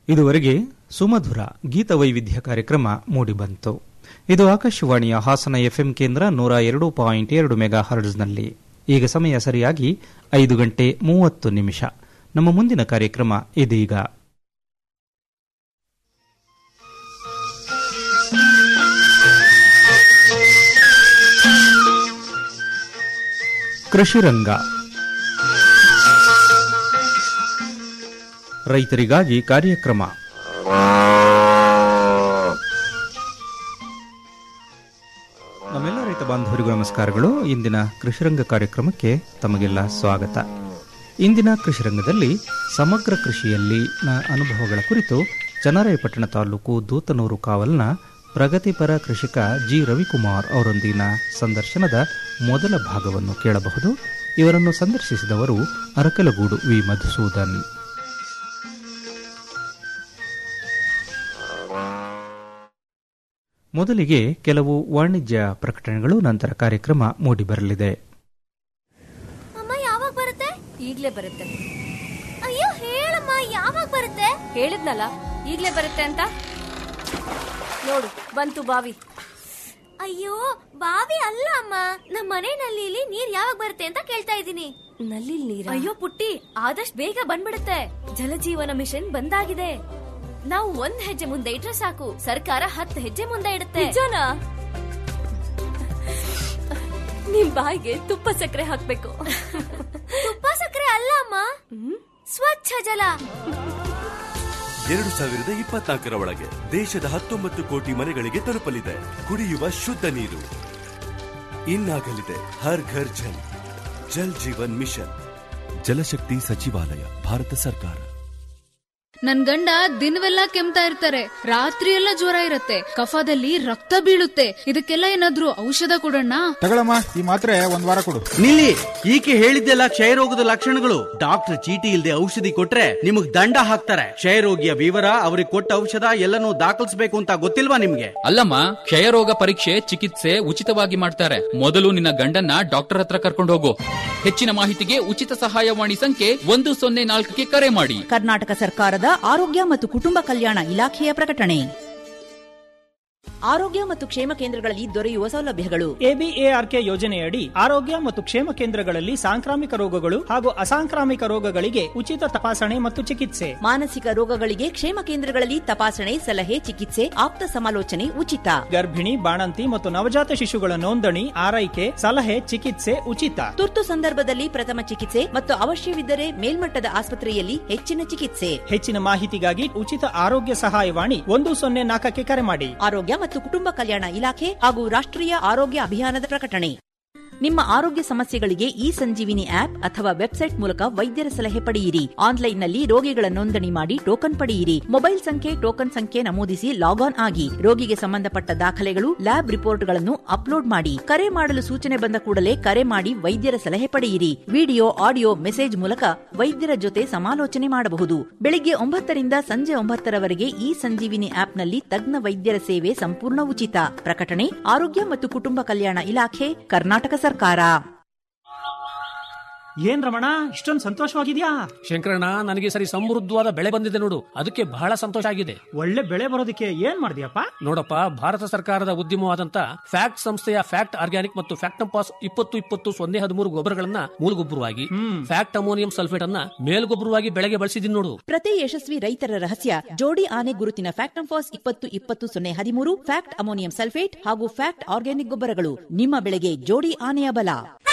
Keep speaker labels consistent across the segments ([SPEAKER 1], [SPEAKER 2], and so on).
[SPEAKER 1] ಇದುವರೆಗೆ ಸುಮಧುರ ಗೀತವೈವಿಧ್ಯ ಕಾರ್ಯಕ್ರಮ ಮೂಡಿಬಂತು ಇದು ಆಕಾಶವಾಣಿಯ ಹಾಸನ ಎಫ್ಎಂ ಕೇಂದ್ರ ನೂರ ಎರಡು ಪಾಯಿಂಟ್ ಎರಡು ಮೆಗಾ ಹರ್ಡ್ಸ್ನಲ್ಲಿ ಈಗ ಸಮಯ ಸರಿಯಾಗಿ ಐದು ಗಂಟೆ ಮೂವತ್ತು ನಿಮಿಷ ನಮ್ಮ ಮುಂದಿನ ಕಾರ್ಯಕ್ರಮ ಇದೀಗ ಕೃಷಿರಂಗ ರೈತರಿಗಾಗಿ ಕಾರ್ಯಕ್ರಮ ನಮ್ಮೆಲ್ಲ ರೈತ ಬಾಂಧವರಿಗೂ ನಮಸ್ಕಾರಗಳು ಇಂದಿನ ಕೃಷಿರಂಗ ಕಾರ್ಯಕ್ರಮಕ್ಕೆ ತಮಗೆಲ್ಲ ಸ್ವಾಗತ ಇಂದಿನ ಕೃಷಿರಂಗದಲ್ಲಿ ಸಮಗ್ರ ಕೃಷಿಯಲ್ಲಿ ನ ಅನುಭವಗಳ ಕುರಿತು ಚನ್ನರಾಯಪಟ್ಟಣ ತಾಲೂಕು ದೂತನೂರು ಕಾವಲ್ನ ಪ್ರಗತಿಪರ ಕೃಷಿಕ ಜಿ ರವಿಕುಮಾರ್ ಅವರೊಂದಿಗಿನ ಸಂದರ್ಶನದ ಮೊದಲ ಭಾಗವನ್ನು ಕೇಳಬಹುದು ಇವರನ್ನು ಸಂದರ್ಶಿಸಿದವರು ಅರಕಲಗೂಡು ವಿ ಮಧುಸೂದನ್ ಮೊದಲಿಗೆ ಕೆಲವು ವಾಣಿಜ್ಯ ಪ್ರಕಟಣೆಗಳು ನಂತರ ಕಾರ್ಯಕ್ರಮ ಮೂಡಿಬರಲಿದೆ
[SPEAKER 2] ಅಮ್ಮ ಯಾವಾಗ ಬರುತ್ತೆ
[SPEAKER 3] ಈಗ್ಲೇ ಬರುತ್ತೆ
[SPEAKER 2] ಅಯ್ಯೋ ಹೇಳಮ್ಮ ಯಾವಾಗ ಬರುತ್ತೆ
[SPEAKER 3] ಹೇಳಿದ್ನಲ್ಲ ಈಗ್ಲೇ ಬರುತ್ತೆ ಅಂತ ನೋಡು ಬಂತು ಬಾವಿ
[SPEAKER 2] ಅಯ್ಯೋ ಬಾವಿ ಅಲ್ಲ ಅಮ್ಮ ನಮ್ಮ ಮನೆ ನಲ್ಲಿಲಿ ನೀರ್ ಯಾವಾಗ ಬರುತ್ತೆ ಅಂತ ಕೇಳ್ತಾ ಇದ್ದೀನಿ
[SPEAKER 3] ನಲ್ಲಿ ನೀರ
[SPEAKER 2] ಅಯ್ಯೋ ಪುಟ್ಟಿ ಆದಷ್ಟು ಬೇಗ ಬಂದ್ಬಿಡುತ್ತೆ ಜಲಜೀವನ ಮಿಷನ್ ಬಂದಾಗಿದೆ ನಾವು ಒಂದ್ ಹೆಜ್ಜೆ ಮುಂದೆ ಇಟ್ರೆ ಸಾಕು ಸರ್ಕಾರ ಹತ್ತು ಹೆಜ್ಜೆ ಮುಂದೆ ಇಡುತ್ತೆ
[SPEAKER 3] ನಿಜನಾ ನಿಮ್ ಬಾಯಿಗೆ ತುಪ್ಪ ಸಕ್ಕರೆ ಹಾಕ್ಬೇಕು
[SPEAKER 2] ತುಪ್ಪ ಸಕ್ಕರೆ ಅಲ್ಲ ಅಮ್ಮ ಸ್ವಚ್ಛ ಜಲ
[SPEAKER 4] ಎರಡು ಸಾವಿರದ ಇಪ್ಪತ್ನಾಲ್ಕರ ಒಳಗೆ ದೇಶದ ಹತ್ತೊಂಬತ್ತು ಕೋಟಿ ಮನೆಗಳಿಗೆ ತಲುಪಲಿದೆ ಕುಡಿಯುವ ಶುದ್ಧ ನೀರು ಇನ್ನಾಗಲಿದೆ ಹರ್ ಘರ್ ಜಲ್ ಜಲ್ ಜೀವನ್ ಮಿಷನ್ ಜಲಶಕ್ತಿ ಸಚಿವಾಲಯ ಭಾರತ ಸರ್ಕಾರ
[SPEAKER 5] ನನ್ ಗಂಡ ದಿನವೆಲ್ಲ ಕೆಮ್ತಾ ಇರ್ತಾರೆ ರಾತ್ರಿ ಎಲ್ಲ ಜ್ವರ ಇರತ್ತೆ ಕಫದಲ್ಲಿ ರಕ್ತ ಬೀಳುತ್ತೆ ಇದಕ್ಕೆಲ್ಲ ಏನಾದ್ರೂ ಔಷಧ ಕೊಡೋಣ
[SPEAKER 6] ತಗೊಳಮ್ಮ ಈ ಮಾತ್ರೆ ಒಂದ್ ವಾರ ಕೊಡು
[SPEAKER 7] ನಿಲ್ಲಿ ಈಕೆ ಹೇಳಿದ್ದೆಲ್ಲ ಕ್ಷಯರೋಗದ ಲಕ್ಷಣಗಳು ಡಾಕ್ಟರ್ ಚೀಟಿ ಇಲ್ಲದೆ ಔಷಧಿ ಕೊಟ್ರೆ ನಿಮಗ್ ದಂಡ ಹಾಕ್ತಾರೆ ಕ್ಷಯರೋಗಿಯ ವಿವರ ಅವ್ರಿಗೆ ಕೊಟ್ಟ ಔಷಧ ಎಲ್ಲನೂ ದಾಖಲಿಸಬೇಕು ಅಂತ ಗೊತ್ತಿಲ್ವಾ ನಿಮ್ಗೆ
[SPEAKER 8] ಅಲ್ಲಮ್ಮ ಕ್ಷಯರೋಗ ಪರೀಕ್ಷೆ ಚಿಕಿತ್ಸೆ ಉಚಿತವಾಗಿ ಮಾಡ್ತಾರೆ ಮೊದಲು ನಿನ್ನ ಗಂಡನ್ನ ಡಾಕ್ಟರ್ ಹತ್ರ ಕರ್ಕೊಂಡು ಹೋಗು ಹೆಚ್ಚಿನ ಮಾಹಿತಿಗೆ ಉಚಿತ ಸಹಾಯವಾಣಿ ಸಂಖ್ಯೆ ಒಂದು ಸೊನ್ನೆ ನಾಲ್ಕಕ್ಕೆ ಕರೆ ಮಾಡಿ
[SPEAKER 9] ಕರ್ನಾಟಕ ಸರ್ಕಾರದ ಆರೋಗ್ಯ ಮತ್ತು ಕುಟುಂಬ ಕಲ್ಯಾಣ ಇಲಾಖೆಯ ಪ್ರಕಟಣೆ ಆರೋಗ್ಯ ಮತ್ತು ಕ್ಷೇಮ ಕೇಂದ್ರಗಳಲ್ಲಿ ದೊರೆಯುವ ಸೌಲಭ್ಯಗಳು
[SPEAKER 10] ಎಬಿಎಆರ್ಕೆ ಯೋಜನೆಯಡಿ ಆರೋಗ್ಯ ಮತ್ತು ಕ್ಷೇಮ ಕೇಂದ್ರಗಳಲ್ಲಿ ಸಾಂಕ್ರಾಮಿಕ ರೋಗಗಳು ಹಾಗೂ ಅಸಾಂಕ್ರಾಮಿಕ ರೋಗಗಳಿಗೆ ಉಚಿತ ತಪಾಸಣೆ ಮತ್ತು ಚಿಕಿತ್ಸೆ
[SPEAKER 9] ಮಾನಸಿಕ ರೋಗಗಳಿಗೆ ಕ್ಷೇಮ ಕೇಂದ್ರಗಳಲ್ಲಿ ತಪಾಸಣೆ ಸಲಹೆ ಚಿಕಿತ್ಸೆ ಆಪ್ತ ಸಮಾಲೋಚನೆ ಉಚಿತ
[SPEAKER 10] ಗರ್ಭಿಣಿ ಬಾಣಂತಿ ಮತ್ತು ನವಜಾತ ಶಿಶುಗಳ ನೋಂದಣಿ ಆರೈಕೆ ಸಲಹೆ ಚಿಕಿತ್ಸೆ ಉಚಿತ
[SPEAKER 9] ತುರ್ತು ಸಂದರ್ಭದಲ್ಲಿ ಪ್ರಥಮ ಚಿಕಿತ್ಸೆ ಮತ್ತು ಅವಶ್ಯವಿದ್ದರೆ ಮೇಲ್ಮಟ್ಟದ ಆಸ್ಪತ್ರೆಯಲ್ಲಿ ಹೆಚ್ಚಿನ ಚಿಕಿತ್ಸೆ
[SPEAKER 10] ಹೆಚ್ಚಿನ ಮಾಹಿತಿಗಾಗಿ ಉಚಿತ ಆರೋಗ್ಯ ಸಹಾಯವಾಣಿ ಒಂದು ಸೊನ್ನೆ ನಾಲ್ಕಕ್ಕೆ ಕರೆ ಮಾಡಿ
[SPEAKER 9] ಆರೋಗ್ಯ ಮತ್ತು ಕುಟುಂಬ ಕಲ್ಯಾಣ ಇಲಾಖೆ ಹಾಗೂ ರಾಷ್ಟ್ರೀಯ ಆರೋಗ್ಯ ಅಭಿಯಾನದ ಪ್ರಕಟಣೆ ನಿಮ್ಮ ಆರೋಗ್ಯ ಸಮಸ್ಯೆಗಳಿಗೆ ಈ ಸಂಜೀವಿನಿ ಆಪ್ ಅಥವಾ ವೆಬ್ಸೈಟ್ ಮೂಲಕ ವೈದ್ಯರ ಸಲಹೆ ಪಡೆಯಿರಿ ಆನ್ಲೈನ್ನಲ್ಲಿ ರೋಗಿಗಳ ನೋಂದಣಿ ಮಾಡಿ ಟೋಕನ್ ಪಡೆಯಿರಿ ಮೊಬೈಲ್ ಸಂಖ್ಯೆ ಟೋಕನ್ ಸಂಖ್ಯೆ ನಮೂದಿಸಿ ಲಾಗ್ ಆನ್ ಆಗಿ ರೋಗಿಗೆ ಸಂಬಂಧಪಟ್ಟ ದಾಖಲೆಗಳು ಲ್ಯಾಬ್ ರಿಪೋರ್ಟ್ಗಳನ್ನು ಅಪ್ಲೋಡ್ ಮಾಡಿ ಕರೆ ಮಾಡಲು ಸೂಚನೆ ಬಂದ ಕೂಡಲೇ ಕರೆ ಮಾಡಿ ವೈದ್ಯರ ಸಲಹೆ ಪಡೆಯಿರಿ ವಿಡಿಯೋ ಆಡಿಯೋ ಮೆಸೇಜ್ ಮೂಲಕ ವೈದ್ಯರ ಜೊತೆ ಸಮಾಲೋಚನೆ ಮಾಡಬಹುದು ಬೆಳಿಗ್ಗೆ ಒಂಬತ್ತರಿಂದ ಸಂಜೆ ಒಂಬತ್ತರವರೆಗೆ ಈ ಸಂಜೀವಿನಿ ಆಪ್ನಲ್ಲಿ ತಜ್ಞ ವೈದ್ಯರ ಸೇವೆ ಸಂಪೂರ್ಣ ಉಚಿತ ಪ್ರಕಟಣೆ ಆರೋಗ್ಯ ಮತ್ತು ಕುಟುಂಬ ಕಲ್ಯಾಣ ಇಲಾಖೆ ಕರ್ನಾಟಕ ಸರ್ಕಾರ
[SPEAKER 10] ಏನ್ ರಮಣ ಇಷ್ಟೊಂದು ಸಂತೋಷವಾಗಿದ್ಯಾ
[SPEAKER 11] ಶಂಕರಣ್ಣ ನನಗೆ ಸರಿ ಸಮೃದ್ಧವಾದ ಬೆಳೆ ಬಂದಿದೆ ನೋಡು ಅದಕ್ಕೆ ಬಹಳ ಸಂತೋಷ ಆಗಿದೆ
[SPEAKER 10] ಒಳ್ಳೆ ಬೆಳೆ ಬರೋದಕ್ಕೆ ಏನ್ ಮಾಡಿದ್ಯಪ್ಪ
[SPEAKER 11] ನೋಡಪ್ಪ ಭಾರತ ಸರ್ಕಾರದ ಉದ್ಯಮವಾದಂತ ಫ್ಯಾಕ್ಟ್ ಸಂಸ್ಥೆಯ ಫ್ಯಾಕ್ಟ್ ಆರ್ಗ್ಯಾನಿಕ್ ಮತ್ತು ಫ್ಯಾಕ್ಟಂಪಾಸ್ ಇಪ್ಪತ್ತು ಇಪ್ಪತ್ತು ಸೊನ್ನೆ ಹದಿಮೂರು ಗೊಬ್ಬರಗಳನ್ನ ಮೂಲಗೊಬ್ಬರವಾಗಿ ಫ್ಯಾಕ್ಟ್ ಅಮೋನಿಯಂ ಸಲ್ಫೇಟ್ ಅನ್ನ ಮೇಲ್ಗೊಬ್ಬರವಾಗಿ ಬೆಳೆಗೆ ಬಳಸಿದೀನಿ ನೋಡು
[SPEAKER 9] ಪ್ರತಿ ಯಶಸ್ವಿ ರೈತರ ರಹಸ್ಯ ಜೋಡಿ ಆನೆ ಗುರುತಿನ ಫ್ಯಾಕ್ಟಂಫಾಸ್ ಇಪ್ಪತ್ತು ಇಪ್ಪತ್ತು ಸೊನ್ನೆ ಹದಿಮೂರು ಫ್ಯಾಕ್ಟ್ ಅಮೋನಿಯಂ ಸಲ್ಫೇಟ್ ಹಾಗೂ ಫ್ಯಾಕ್ಟ್ ಆರ್ಗ್ಯಾನಿಕ್ ಗೊಬ್ಬರಗಳು ನಿಮ್ಮ ಬೆಳೆಗೆ ಜೋಡಿ ಆನೆಯ ಬಲ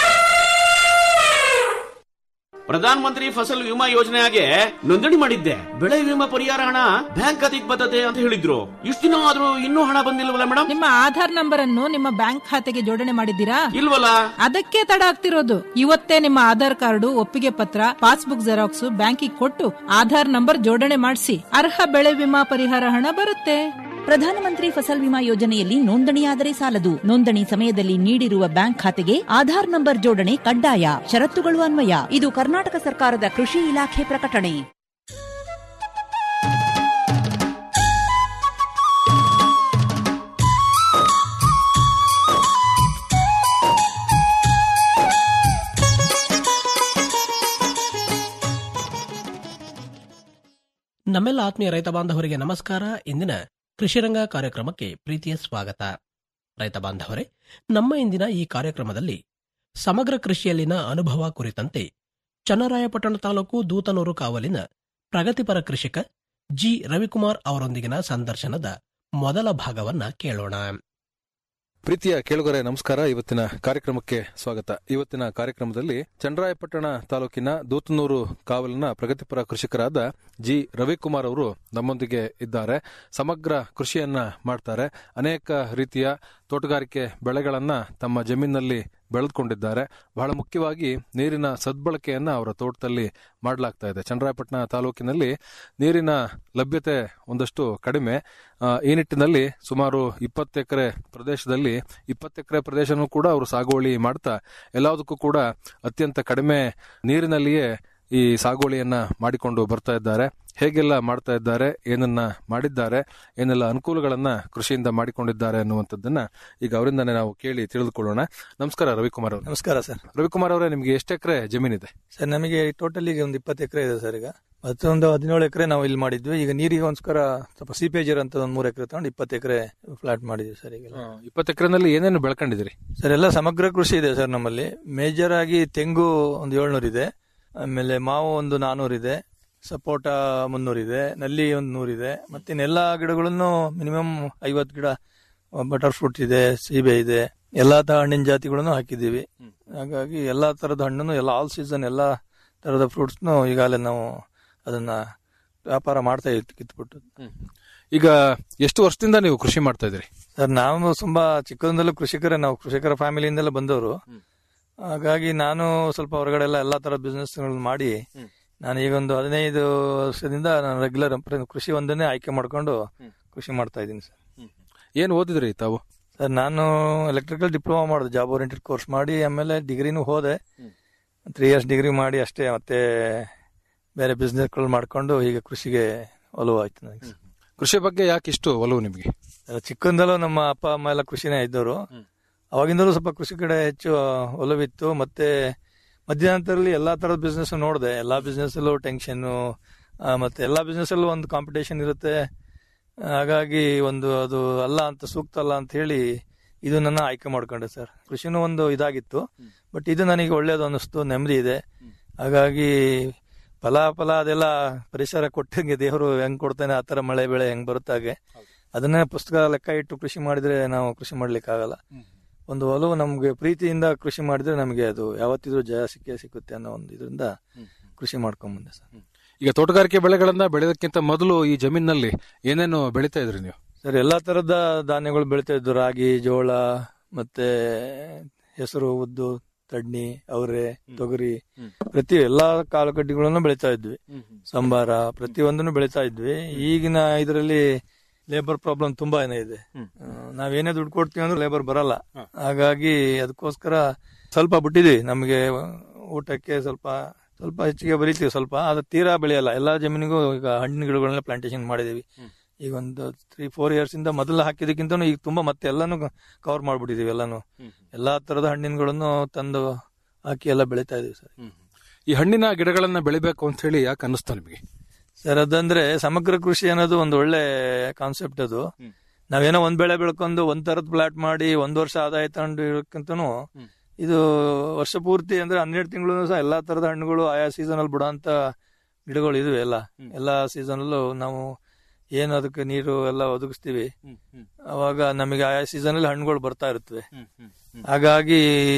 [SPEAKER 12] ಪ್ರಧಾನ ಮಂತ್ರಿ ಫಸಲ್ ವಿಮಾ ಯೋಜನೆಗೆ ನೋಂದಣಿ ಮಾಡಿದ್ದೆ ಬೆಳೆ ವಿಮಾ ಪರಿಹಾರ ಹಣ ಬ್ಯಾಂಕ್ ಖಾತೆಗೆ ಬರ್ತದೆ ಅಂತ ಹೇಳಿದ್ರು ಇಷ್ಟು ದಿನ ಆದ್ರೂ ಇನ್ನೂ ಹಣ ಬಂದಿಲ್ವಲ್ಲ ಮೇಡಮ್
[SPEAKER 13] ನಿಮ್ಮ ಆಧಾರ್ ನಂಬರ್ ಅನ್ನು ನಿಮ್ಮ ಬ್ಯಾಂಕ್ ಖಾತೆಗೆ ಜೋಡಣೆ ಮಾಡಿದ್ದೀರಾ
[SPEAKER 12] ಇಲ್ವಲ್ಲ
[SPEAKER 13] ಅದಕ್ಕೆ ತಡ ಆಗ್ತಿರೋದು ಇವತ್ತೇ ನಿಮ್ಮ ಆಧಾರ್ ಕಾರ್ಡು ಒಪ್ಪಿಗೆ ಪತ್ರ ಪಾಸ್ಬುಕ್ ಜೆರಾಕ್ಸ್ ಬ್ಯಾಂಕಿಗೆ ಕೊಟ್ಟು ಆಧಾರ್ ನಂಬರ್ ಜೋಡಣೆ ಮಾಡಿಸಿ ಅರ್ಹ ಬೆಳೆ ವಿಮಾ ಪರಿಹಾರ ಹಣ ಬರುತ್ತೆ
[SPEAKER 9] ಪ್ರಧಾನಮಂತ್ರಿ ಫಸಲ್ ವಿಮಾ ಯೋಜನೆಯಲ್ಲಿ ನೋಂದಣಿಯಾದರೆ ಸಾಲದು ನೋಂದಣಿ ಸಮಯದಲ್ಲಿ ನೀಡಿರುವ ಬ್ಯಾಂಕ್ ಖಾತೆಗೆ ಆಧಾರ್ ನಂಬರ್ ಜೋಡಣೆ ಕಡ್ಡಾಯ ಷರತ್ತುಗಳು ಅನ್ವಯ ಇದು ಕರ್ನಾಟಕ ಸರ್ಕಾರದ ಕೃಷಿ ಇಲಾಖೆ ಪ್ರಕಟಣೆ
[SPEAKER 11] ನಮ್ಮೆಲ್ಲ ಆತ್ಮೀಯ ರೈತ ಬಾಂಧವರಿಗೆ ನಮಸ್ಕಾರ ಇಂದಿನ ಕೃಷಿರಂಗ ಕಾರ್ಯಕ್ರಮಕ್ಕೆ ಪ್ರೀತಿಯ ಸ್ವಾಗತ ರೈತ ಬಾಂಧವರೇ ನಮ್ಮ ಇಂದಿನ ಈ ಕಾರ್ಯಕ್ರಮದಲ್ಲಿ ಸಮಗ್ರ ಕೃಷಿಯಲ್ಲಿನ ಅನುಭವ ಕುರಿತಂತೆ ಚನ್ನರಾಯಪಟ್ಟಣ ತಾಲೂಕು ದೂತನೂರು ಕಾವಲಿನ ಪ್ರಗತಿಪರ ಕೃಷಿಕ ಜಿ ರವಿಕುಮಾರ್ ಅವರೊಂದಿಗಿನ ಸಂದರ್ಶನದ ಮೊದಲ ಭಾಗವನ್ನ ಕೇಳೋಣ
[SPEAKER 14] ಪ್ರೀತಿಯ ಕೇಳುಗರೆ ನಮಸ್ಕಾರ ಇವತ್ತಿನ ಕಾರ್ಯಕ್ರಮಕ್ಕೆ ಸ್ವಾಗತ ಇವತ್ತಿನ ಕಾರ್ಯಕ್ರಮದಲ್ಲಿ ಚಂದ್ರಾಯಪಟ್ಟಣ ತಾಲೂಕಿನ ದೂತನೂರು ಕಾವಲಿನ ಪ್ರಗತಿಪರ ಕೃಷಿಕರಾದ ಜಿ ರವಿಕುಮಾರ್ ಅವರು ನಮ್ಮೊಂದಿಗೆ ಇದ್ದಾರೆ ಸಮಗ್ರ ಕೃಷಿಯನ್ನ ಮಾಡ್ತಾರೆ ಅನೇಕ ರೀತಿಯ ತೋಟಗಾರಿಕೆ ಬೆಳೆಗಳನ್ನ ತಮ್ಮ ಜಮೀನಿನಲ್ಲಿ ಬೆಳೆದುಕೊಂಡಿದ್ದಾರೆ ಬಹಳ ಮುಖ್ಯವಾಗಿ ನೀರಿನ ಸದ್ಬಳಕೆಯನ್ನ ಅವರ ತೋಟದಲ್ಲಿ ಮಾಡಲಾಗ್ತಾ ಇದೆ ಚಂದ್ರಾಯಪಟ್ಟಣ ತಾಲೂಕಿನಲ್ಲಿ ನೀರಿನ ಲಭ್ಯತೆ ಒಂದಷ್ಟು ಕಡಿಮೆ ಆ, ಈ ನಿಟ್ಟಿನಲ್ಲಿ ಸುಮಾರು ಇಪ್ಪತ್ತು ಎಕರೆ ಪ್ರದೇಶದಲ್ಲಿ ಇಪ್ಪತ್ತು ಎಕರೆ ಪ್ರದೇಶನೂ ಕೂಡ ಅವರು ಸಾಗುವಳಿ ಮಾಡ್ತಾ ಎಲ್ಲದಕ್ಕೂ ಕೂಡ ಅತ್ಯಂತ ಕಡಿಮೆ ನೀರಿನಲ್ಲಿಯೇ ಈ ಸಾಗುವಳಿಯನ್ನ ಮಾಡಿಕೊಂಡು ಬರ್ತಾ ಇದ್ದಾರೆ ಹೇಗೆಲ್ಲ ಮಾಡ್ತಾ ಇದ್ದಾರೆ ಏನನ್ನ ಮಾಡಿದ್ದಾರೆ ಏನೆಲ್ಲ ಅನುಕೂಲಗಳನ್ನ ಕೃಷಿಯಿಂದ ಮಾಡಿಕೊಂಡಿದ್ದಾರೆ ಅನ್ನುವಂಥದ್ದನ್ನ ಈಗ ಅವರಿಂದಾನೇ ನಾವು ಕೇಳಿ ತಿಳಿದುಕೊಳ್ಳೋಣ ನಮಸ್ಕಾರ ರವಿಕುಮಾರ್ ಅವರು
[SPEAKER 15] ನಮಸ್ಕಾರ ಸರ್
[SPEAKER 14] ರವಿಕುಮಾರ್ ಅವರೇ ನಿಮ್ಗೆ ಎಷ್ಟು ಎಕರೆ ಜಮೀನಿದೆ
[SPEAKER 15] ಸರ್ ನಮಗೆ ಟೋಟಲಿ ಒಂದು ಇಪ್ಪತ್ತು ಎಕರೆ ಇದೆ ಸರ್ ಈಗ ಮತ್ತೊಂದು ಹದಿನೇಳು ಎಕರೆ ನಾವು ಇಲ್ಲಿ ಮಾಡಿದ್ವಿ ಈಗ ನೀರಿಗೋಸ್ಕರ ಸ್ವಲ್ಪ ಸಿಪೇಜರ್ ಅಂತ ಒಂದು ಮೂರು ಎಕರೆ ತಗೊಂಡು ಇಪ್ಪತ್ತು ಎಕರೆ ಫ್ಲಾಟ್ ಮಾಡಿದ್ವಿ ಸರ್ ಈಗ
[SPEAKER 14] ಇಪ್ಪತ್ತು ಎಕರೆನಲ್ಲಿ ಏನೇನು ಬೆಳ್ಕೊಂಡಿದ್ದೀರಿ
[SPEAKER 15] ಸರ್ ಎಲ್ಲ ಸಮಗ್ರ ಕೃಷಿ ಇದೆ ಸರ್ ನಮ್ಮಲ್ಲಿ ಮೇಜರ್ ಆಗಿ ತೆಂಗು ಒಂದು ಏಳ್ನೂರು ಇದೆ ಆಮೇಲೆ ಮಾವು ಒಂದು ನಾನೂರು ಇದೆ ಸಪೋಟ ಮುನ್ನೂರು ಇದೆ ನಲ್ಲಿ ಒಂದು ನೂರಿದೆ ಮತ್ತೆ ಇನ್ನೆಲ್ಲ ಗಿಡಗಳನ್ನು ಮಿನಿಮಮ್ ಐವತ್ತು ಗಿಡ ಬಟರ್ ಫ್ರೂಟ್ ಇದೆ ಸೀಬೆ ಇದೆ ಎಲ್ಲಾ ತರ ಹಣ್ಣಿನ ಜಾತಿಗಳನ್ನು ಹಾಕಿದ್ದೀವಿ ಹಾಗಾಗಿ ಎಲ್ಲಾ ತರದ ಹಣ್ಣನ್ನು ಎಲ್ಲ ಆಲ್ ಸೀಸನ್ ಎಲ್ಲಾ ತರದ ಫ್ರೂಟ್ಸ್ನು ಈಗಾಗಲೇ ನಾವು ಅದನ್ನ ವ್ಯಾಪಾರ ಮಾಡ್ತಾ ಇತ್ತು ಕಿತ್ಬಿಟ್ಟು
[SPEAKER 14] ಈಗ ಎಷ್ಟು ವರ್ಷದಿಂದ ನೀವು ಕೃಷಿ ಮಾಡ್ತಾ ಇದ್ದೀರಿ
[SPEAKER 15] ಸರ್ ನಾವು ತುಂಬಾ ಚಿಕ್ಕದಿಂದಲೂ ಕೃಷಿಕರೇ ನಾವು ಕೃಷಿಕರ ಫ್ಯಾಮಿಲಿಯಿಂದಲೇ ಬಂದವರು ಹಾಗಾಗಿ ನಾನು ಸ್ವಲ್ಪ ಹೊರಗಡೆ ಎಲ್ಲ ಎಲ್ಲಾ ತರ ಬಿಸ್ನೆಸ್ ಮಾಡಿ ನಾನು ಈಗ ಒಂದು ಹದಿನೈದು ವರ್ಷದಿಂದ ನಾನು ರೆಗ್ಯುಲರ್ ಕೃಷಿ ಒಂದನ್ನೇ ಆಯ್ಕೆ ಮಾಡ್ಕೊಂಡು ಕೃಷಿ ಮಾಡ್ತಾ ಇದ್ದೀನಿ ಸರ್
[SPEAKER 14] ಏನ್ ಓದಿದ್ರಿ ತಾವು
[SPEAKER 15] ಸರ್ ನಾನು ಎಲೆಕ್ಟ್ರಿಕಲ್ ಡಿಪ್ಲೊಮಾ ಮಾಡಿದೆ ಜಾಬ್ ಓರಿಯೆಂಟೆಡ್ ಕೋರ್ಸ್ ಮಾಡಿ ಆಮೇಲೆ ಡಿಗ್ರಿನೂ ಹೋದೆ ತ್ರೀ ಇಯರ್ಸ್ ಡಿಗ್ರಿ ಮಾಡಿ ಅಷ್ಟೇ ಮತ್ತೆ ಬೇರೆ ಬಿಸ್ನೆಸ್ಗಳು ಮಾಡ್ಕೊಂಡು ಈಗ ಕೃಷಿಗೆ ಒಲವು ಆಯ್ತು ನನಗೆ ಸರ್.
[SPEAKER 14] ಕೃಷಿ ಬಗ್ಗೆ ಯಾಕೆ ಇಷ್ಟು ಒಲವು ನಿಮಗೆ
[SPEAKER 15] ಸರ್, ಚಿಕ್ಕಂದಲೂ ನಮ್ಮ ಅಪ್ಪ ಅಮ್ಮ ಎಲ್ಲ ಕೃಷಿನೇ ಇದ್ದವರು ಅವಾಗಿಂದಲೂ ಸ್ವಲ್ಪ ಕೃಷಿ ಕಡೆ ಹೆಚ್ಚು ಒಲವಿತ್ತು ಮತ್ತೆ ಮಧ್ಯಂತರದಲ್ಲಿ ಎಲ್ಲಾ ತರದ ಬಿಸ್ನೆಸ್ ನೋಡಿದೆ ಎಲ್ಲಾ ಬಿಸ್ನೆಸ್ ಅಲ್ಲೂ ಟೆನ್ಷನ್ ಮತ್ತೆ ಎಲ್ಲಾ ಬಿಸ್ನೆಸ್ ಅಲ್ಲೂ ಒಂದು ಕಾಂಪಿಟೇಷನ್ ಇರುತ್ತೆ ಹಾಗಾಗಿ ಒಂದು ಅದು ಅಲ್ಲ ಅಂತ ಸೂಕ್ತ ಅಲ್ಲ ಅಂತ ಹೇಳಿ ಇದು ನನ್ನ ಆಯ್ಕೆ ಮಾಡ್ಕೊಂಡೆ ಸರ್ ಕೃಷಿನೂ ಒಂದು ಇದಾಗಿತ್ತು ಬಟ್ ಇದು ನನಗೆ ಒಳ್ಳೇದು ಅನ್ನಿಸ್ತು ನೆಮ್ಮದಿ ಇದೆ ಹಾಗಾಗಿ ಫಲ ಫಲ ಅದೆಲ್ಲ ಪರಿಸರ ಕೊಟ್ಟಂಗೆ ದೇವರು ಹೆಂಗ್ ಕೊಡ್ತಾನೆ ಆ ತರ ಮಳೆ ಬೆಳೆ ಹೆಂಗ್ ಬರುತ್ತೆ ಹಾಗೆ ಅದನ್ನೇ ಪುಸ್ತಕ ಲೆಕ್ಕ ಇಟ್ಟು ಕೃಷಿ ಮಾಡಿದ್ರೆ ನಾವು ಕೃಷಿ ಮಾಡ್ಲಿಕ್ಕೆ ಆಗಲ್ಲ ಒಂದು ಒಲವು ನಮ್ಗೆ ಪ್ರೀತಿಯಿಂದ ಕೃಷಿ ಮಾಡಿದ್ರೆ ನಮಗೆ ಅದು ಯಾವತ್ತಿದ್ರೂ ಜಯ ಸಿಕ್ಕೇ ಸಿಕ್ಕುತ್ತೆ ಅನ್ನೋ ಒಂದು ಇದರಿಂದ ಕೃಷಿ ಮಾಡ್ಕೊಂಡ್ ಬಂದೆ ಸರ್
[SPEAKER 14] ಈಗ ತೋಟಗಾರಿಕೆ ಬೆಳೆಗಳನ್ನ ಬೆಳೆಯೋದಕ್ಕಿಂತ ಮೊದಲು ಈ ಜಮೀನಿನಲ್ಲಿ ಏನೇನು ಬೆಳೀತಾ ಇದ್ರಿ ನೀವು
[SPEAKER 15] ಸರ್ ಎಲ್ಲಾ ತರದ ಧಾನ್ಯಗಳು ಬೆಳಿತಾ ಇದ್ದು ರಾಗಿ ಜೋಳ ಮತ್ತೆ ಹೆಸರು ಉದ್ದು ತಡ್ನಿ ಅವರೆ ತೊಗರಿ ಪ್ರತಿ ಎಲ್ಲಾ ಕಾಳುಕಡ್ಡಿಗಳನ್ನು ಬೆಳಿತಾ ಇದ್ವಿ ಸಂಬಾರ ಪ್ರತಿಯೊಂದನ್ನು ಬೆಳಿತಾ ಇದ್ವಿ ಈಗಿನ ಇದರಲ್ಲಿ ಲೇಬರ್ ಪ್ರಾಬ್ಲಮ್ ತುಂಬಾ ಏನೇ ಇದೆ ಆ, ನಾವೇನೇ ದುಡ್ಡು ಕೊಡ್ತೀವಿ ಅಂದ್ರೆ ಲೇಬರ್ ಬರಲ್ಲ ಹಾಗಾಗಿ ಅದಕ್ಕೋಸ್ಕರ ಸ್ವಲ್ಪ ಬಿಟ್ಟಿದ್ವಿ ನಮಗೆ ಊಟಕ್ಕೆ ಸ್ವಲ್ಪ ಸ್ವಲ್ಪ ಹೆಚ್ಚಿಗೆ ಬರೀತೀವಿ ಸ್ವಲ್ಪ ಅದು ತೀರಾ ಬೆಳೆಯಲ್ಲ ಎಲ್ಲಾ ಜಮೀನಿಗೂ ಈಗ ಹಣ್ಣಿನ ಗಿಡಗಳನ್ನ ಪ್ಲಾಂಟೇಶನ್ ಮಾಡಿದೀವಿ ಈಗ ಒಂದು ತ್ರೀ ಫೋರ್ ಇಯರ್ಸ್ ಇಂದ ಮೊದಲು ಹಾಕಿದಕ್ಕಿಂತ ಈಗ ತುಂಬಾ ಮತ್ತೆ ಎಲ್ಲಾನು ಕವರ್ ಮಾಡ್ಬಿಟ್ಟಿದೀವಿ ಎಲ್ಲಾನು ಎಲ್ಲಾ ತರದ ಹಣ್ಣಿನಗಳನ್ನು ತಂದು ಹಾಕಿ ಎಲ್ಲ ಬೆಳಿತಾ ಇದೀವಿ ಸರ್
[SPEAKER 14] ಈ ಹಣ್ಣಿನ ಗಿಡಗಳನ್ನ ಬೆಳಿಬೇಕು ಅಂತ ಹೇಳಿ ಯಾಕೆ ಅನ್ನಿಸ್ತಾ ನಿಮಗೆ
[SPEAKER 15] ಸರ್ ಅದಂದ್ರೆ ಸಮಗ್ರ ಕೃಷಿ ಅನ್ನೋದು ಒಂದು ಒಳ್ಳೆ ಕಾನ್ಸೆಪ್ಟ್ ಅದು ನಾವೇನೋ ಒಂದ್ ಬೆಳೆ ಬೆಳ್ಕೊಂಡು ಒಂದ್ ತರದ್ ಪ್ಲಾಟ್ ಮಾಡಿ ಒಂದ್ ವರ್ಷ ಆದಾಯ ತಗೊಂಡು ಇರೋಕ್ಕಿಂತನೂ ಇದು ವರ್ಷ ಪೂರ್ತಿ ಅಂದ್ರೆ ಹನ್ನೆರಡು ತಿಂಗಳು ಸಹ ಎಲ್ಲಾ ತರದ ಹಣ್ಣುಗಳು ಆಯಾ ಸೀಸನ್ ಅಲ್ಲಿ ಬಿಡೋಂತ ಗಿಡಗಳು ಇದುವೆ ಎಲ್ಲ ಎಲ್ಲಾ ಸೀಸನ್ ಅಲ್ಲೂ ನಾವು ಏನು ಅದಕ್ಕೆ ನೀರು ಎಲ್ಲ ಒದಗಿಸ್ತೀವಿ ಅವಾಗ ನಮಗೆ ಆಯಾ ಸೀಸನ್ ಅಲ್ಲಿ ಹಣ್ಣುಗಳು ಬರ್ತಾ ಇರುತ್ತವೆ ಹಾಗಾಗಿ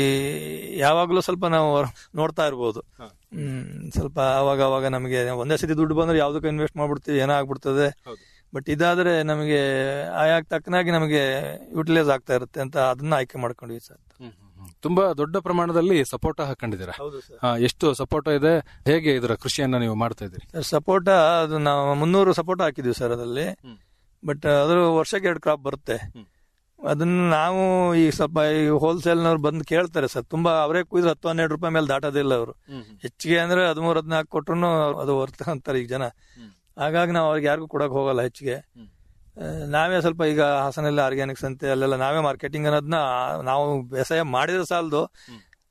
[SPEAKER 15] ಯಾವಾಗ್ಲೂ ಸ್ವಲ್ಪ ನಾವು ನೋಡ್ತಾ ಇರ್ಬೋದು ಹ್ಮ್ ಸ್ವಲ್ಪ ಅವಾಗ ಅವಾಗ ನಮಗೆ ಒಂದೇ ಸತಿ ದುಡ್ಡು ಬಂದ್ರೆ ಯಾವ್ದಕ್ಕೂ ಇನ್ವೆಸ್ಟ್ ಮಾಡ್ಬಿಡ್ತೀವಿ ಏನೋ ಆಗ್ಬಿಡ್ತದೆ ಬಟ್ ಇದಾದ್ರೆ ನಮಗೆ ಆಯಾ ತಕ್ಕನಾಗಿ ನಮಗೆ ಯುಟಿಲೈಸ್ ಆಗ್ತಾ ಇರುತ್ತೆ ಅಂತ ಅದನ್ನ ಆಯ್ಕೆ ಮಾಡ್ಕೊಂಡ್ವಿ ಸರ್
[SPEAKER 14] ತುಂಬಾ ದೊಡ್ಡ ಪ್ರಮಾಣದಲ್ಲಿ ಸಪೋಟ ಹಾಕೊಂಡಿದ್ದೀರಾ
[SPEAKER 15] ಹೌದು ಸರ್.
[SPEAKER 14] ಹಾ, ಎಷ್ಟು ಸಪೋಟ ಇದೆ ಹೇಗೆ ಇದರ ಕೃಷಿಯನ್ನ ನೀವು ಮಾಡ್ತಾ ಇದ್ದೀರಿ
[SPEAKER 15] ಸರ್ ಸಪೋಟ ಅದು ನಾವು ಮುನ್ನೂರು ಸಪೋಟ ಹಾಕಿದ್ವಿ ಸರ್ ಅದರಲ್ಲಿ ಬಟ್ ಅದ್ರ ವರ್ಷಕ್ಕೆ ಎರಡು ಕ್ರಾಪ್ ಬರುತ್ತೆ ಅದನ್ನ ನಾವು ಈ ಸ್ವಲ್ಪ ಈ ಹೋಲ್ಸೇಲ್ನವ್ರು ಬಂದು ಕೇಳ್ತಾರೆ ಸರ್ ತುಂಬಾ ಅವರೇ ಕುಯ್ದ್ರೆ ಹತ್ತು ಹನ್ನೆರಡು ರೂಪಾಯಿ ಮೇಲೆ ದಾಟೋದಿಲ್ಲ ಅವರು ಹೆಚ್ಚಿಗೆ ಅಂದ್ರೆ ಹದಿಮೂರು ಹದಿನಾಲ್ಕು ಕೊಟ್ರು ಅದು ವರ್ತ ಅಂತಾರೆ ಈಗ ಜನ ಹಾಗಾಗಿ ನಾವು ಅವ್ರಿಗೆ ಯಾರಿಗೂ ಕೊಡಕ್ ಹೋಗಲ್ಲ ಹೆಚ್ಚಿಗೆ ಆ, ನಾವೇ ಸ್ವಲ್ಪ ಈಗ ಹಾಸನಲ್ಲಿ ಆರ್ಗ್ಯಾನಿಕ್ಸ್ ಅಂತೆ ಅಲ್ಲೆಲ್ಲ ನಾವೇ ಮಾರ್ಕೆಟಿಂಗ್ ಅನ್ನೋದನ್ನ ನಾವು ಬೇಸಾಯ ಮಾಡಿದ್ರೆ ಸಾಲದು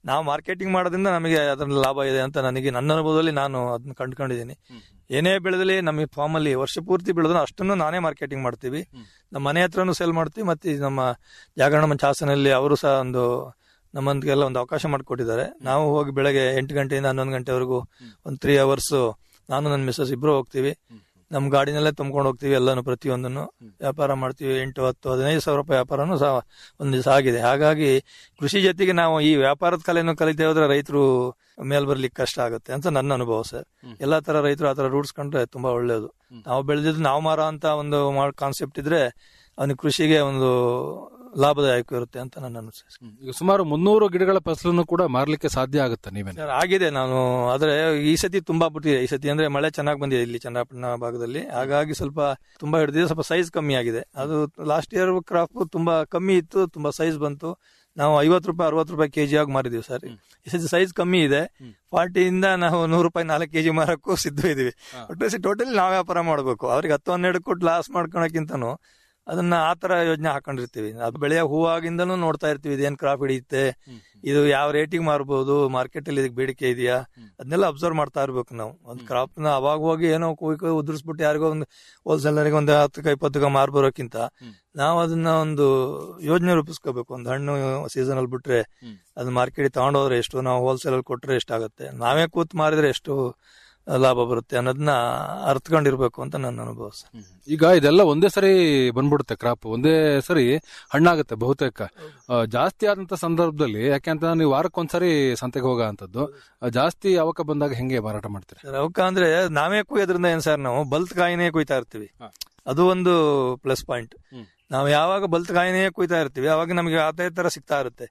[SPEAKER 15] ನಾವು ಮಾರ್ಕೆಟಿಂಗ್ ಮಾಡೋದ್ರಿಂದ ನಮಗೆ ಅದರಲ್ಲಿ ಲಾಭ ಇದೆ ಅಂತ ನನಗೆ ನನ್ನ ಅನುಭವದಲ್ಲಿ ನಾನು ಅದನ್ನ ಕಂಡುಕೊಂಡಿದ್ದೀನಿ ಏನೇ ಬೆಳೆದಲ್ಲಿ ನಮಗೆ ಫಾರ್ಮ್ ಅಲ್ಲಿ ವರ್ಷ ಪೂರ್ತಿ ಬೆಳೆದ್ರು ಅಷ್ಟನ್ನು ನಾನೇ ಮಾರ್ಕೆಟಿಂಗ್ ಮಾಡ್ತೀವಿ ನಮ್ಮ ಮನೆ ಹತ್ರನೂ ಸೇಲ್ ಮಾಡ್ತೀವಿ ಮತ್ತೆ ಈ ನಮ್ಮ ಜಾಗರಣ ಮಂಚ ಹಾಸನಲ್ಲಿ ಅವರು ಸಹ ಒಂದು ನಮ್ಮಂದಿಗೆಲ್ಲ ಒಂದು ಅವಕಾಶ ಮಾಡಿಕೊಟ್ಟಿದ್ದಾರೆ ನಾವು ಹೋಗಿ ಬೆಳಗ್ಗೆ ಎಂಟು ಗಂಟೆಯಿಂದ ಹನ್ನೊಂದು ಗಂಟೆವರೆಗೂ ಒಂದು ತ್ರೀ ಅವರ್ಸ್ ನಾನು ನನ್ನ ಮಿಸ್ಸಸ್ ಇಬ್ರು ಹೋಗ್ತೀವಿ ನಮ್ಮ ಗಾಡಿನಲ್ಲೇ ತುಂಬ್ಕೊಂಡು ಹೋಗ್ತೀವಿ ಎಲ್ಲಾನು ಪ್ರತಿಯೊಂದನ್ನು ವ್ಯಾಪಾರ ಮಾಡ್ತೀವಿ ಎಂಟು ಹತ್ತು ಹದಿನೈದು ಸಾವಿರ ರೂಪಾಯಿ ವ್ಯಾಪಾರನೂ ಸಹ ಒಂದು ದಿವಸ ಆಗಿದೆ ಹಾಗಾಗಿ ಕೃಷಿ ಜೊತೆಗೆ ನಾವು ಈ ವ್ಯಾಪಾರದ ಕಲೆಯನ್ನು ಕಲಿತೇ ಹೋದ್ರೆ ರೈತರು ಮೇಲ್ ಬರ್ಲಿಕ್ಕೆ ಕಷ್ಟ ಆಗುತ್ತೆ ಅಂತ ನನ್ನ ಅನುಭವ ಸರ್ ಎಲ್ಲಾ ತರ ರೈತರು ಆ ತರ ರೂಢಿಸ್ಕೊಂಡ್ರೆ ತುಂಬಾ ಒಳ್ಳೇದು ನಾವು ಬೆಳೆದಿದ್ದು ನಾವು ಮಾರ ಅಂತ ಒಂದು ಕಾನ್ಸೆಪ್ಟ್ ಇದ್ರೆ ಅವನಿಗೆ ಕೃಷಿಗೆ ಒಂದು ಲಾಭದಾಯಕ ಇರುತ್ತೆ ಅಂತ ನನ್ನ ಅನಿಸಿಕೆ
[SPEAKER 14] ಈಗ ಸುಮಾರು ಮುನ್ನೂರು ಗಿಡಗಳ ಫಸಲನ್ನು ಕೂಡ ಮಾರ್ಲಿಕ್ಕೆ ಸಾಧ್ಯ ಆಗುತ್ತೆ ನೀವೇನು
[SPEAKER 15] ಸರ್ ಆಗಿದೆ ನಾನು ಆದ್ರೆ ಈ ಸತಿ ತುಂಬಾ ಬಿಟ್ಟಿದೆ ಈ ಸತಿ ಅಂದ್ರೆ ಮಳೆ ಚೆನ್ನಾಗಿ ಬಂದಿದೆ ಇಲ್ಲಿ ಚನ್ನಪಟ್ಟಣ ಭಾಗದಲ್ಲಿ ಹಾಗಾಗಿ ಸ್ವಲ್ಪ ತುಂಬಾ ಹಿಡಿದಿದೆ ಸ್ವಲ್ಪ ಸೈಜ್ ಕಮ್ಮಿ ಆಗಿದೆ ಅದು ಲಾಸ್ಟ್ ಇಯರ್ ಕ್ರಾಪ್ ತುಂಬಾ ಕಮ್ಮಿ ಇತ್ತು ತುಂಬಾ ಸೈಜ್ ಬಂತು ನಾವು ಐವತ್ತು ರೂಪಾಯಿ ಅರವತ್ತು ರೂಪಾಯಿ ಕೆಜಿ ಆಗಿ ಮಾರಿದೀವಿ ಸರ್ ಈ ಸತಿ ಸೈಜ್ ಕಮ್ಮಿ ಇದೆ ಫಾರ್ಟಿಯಿಂದ ನಾವು ನೂರು ರೂಪಾಯಿ ನಾಲ್ಕು ಕೆಜಿ ಮಾರಕ್ಕೂ ಸಿದ್ಧ ಇದೀವಿ ಒಟ್ಟು ಟೋಟಲಿ ನಾವು ವ್ಯಾಪಾರ ಮಾಡಬೇಕು ಅವ್ರಿಗೆ ಹತ್ತು ಹನ್ನೆರಡು ಕೊಟ್ಟು ಲಾಸ್ ಮಾಡ್ಕೊಳಕ್ಕಿಂತನೂ ಅದನ್ನ ಆ ತರ ಯೋಜನೆ ಹಾಕೊಂಡಿರ್ತೀವಿ ಅದು ಬೆಳೆಯ ಹೂವಾಗಿಂದನೂ ನೋಡ್ತಾ ಇರ್ತೀವಿ ಇದೇನ್ ಕ್ರಾಪ್ ಹಿಡಿಯುತ್ತೆ ಇದು ಯಾವ ರೇಟಿಗೆ ಮಾರ್ಬೋದು ಮಾರ್ಕೆಟ್ ಅಲ್ಲಿ ಇದಕ್ಕೆ ಬೇಡಿಕೆ ಇದೆಯಾ ಅದನ್ನೆಲ್ಲ ಅಬ್ಸರ್ವ್ ಮಾಡ್ತಾ ಇರ್ಬೇಕು ನಾವು ಒಂದು ಕ್ರಾಪ್ ನ ಅವಾಗ ಹೋಗಿ ಏನೋ ಕುಯ್ಕೊ ಉದುರಿಸ್ಬಿಟ್ಟು ಯಾರಿಗೋ ಒಂದು ಹೋಲ್ಸೇಲರ್ಗೆ ಒಂದು ಹತ್ತಕ್ಕ ಇಪ್ಪತ್ತಕ್ಕ ಮಾರ್ಬರೋಕ್ಕಿಂತ ನಾವು ಅದನ್ನ ಒಂದು ಯೋಜನೆ ರೂಪಿಸ್ಕೋಬೇಕು ಒಂದು ಹಣ್ಣು ಸೀಸನ್ ಅಲ್ಲಿ ಬಿಟ್ರೆ ಅದು ಮಾರ್ಕೆಟ್ ತಗೊಂಡೋದ್ರೆ ಎಷ್ಟು ನಾವು ಹೋಲ್ಸೇಲ್ ಅಲ್ಲಿ ಕೊಟ್ರೆ ಎಷ್ಟಾಗುತ್ತೆ ನಾವೇ ಕೂತ್ ಮಾರಿದ್ರೆ ಎಷ್ಟು ಲಾಭ ಬರುತ್ತೆ ಅನ್ನೋದನ್ನ ಅರ್ಥಕೊಂಡಿರ್ಬೇಕು ಅಂತ ನನ್ನ ಅನುಭವ ಸರ್
[SPEAKER 14] ಈಗ ಇದೆಲ್ಲ ಒಂದೇ ಸರಿ ಬಂದ್ಬಿಡುತ್ತೆ ಕ್ರಾಪ್ ಒಂದೇ ಸರಿ ಹಣ್ಣಾಗುತ್ತೆ ಬಹುತೇಕ ಆ, ಜಾಸ್ತಿ ಆದಂತ ಸಂದರ್ಭದಲ್ಲಿ ಯಾಕೆಂತ ನೀವು ವಾರಕ್ಕೊಂದ್ಸರಿ ಸಂತೆಗೆ ಹೋಗೋ ಅಂತದ್ದು ಜಾಸ್ತಿ ಅವಕ ಬಂದಾಗ ಹೆಂಗೆ ಮಾರಾಟ ಮಾಡ್ತೀರಿ
[SPEAKER 15] ಸರ್ ಅವಕ್ಕ ಅಂದ್ರೆ ನಾವೇ ಕುಯ್ಯೋದ್ರಿಂದ ಏನ್ ಸರ್ ನಾವು ಬಲ್ತ್ ಕಾಯಿನೇ ಕುಯ್ತಾ ಇರ್ತೀವಿ ಅದು ಒಂದು ಪ್ಲಸ್ ಪಾಯಿಂಟ್ ನಾವು ಯಾವಾಗ ಬಲ್ತ್ ಕಾಯಿನೇ ಕುಯ್ತಾ ಇರ್ತೀವಿ ಅವಾಗ ನಮಗೆ ಅದೇ ತರ ಸಿಗ್ತಾ ಇರುತ್ತೆ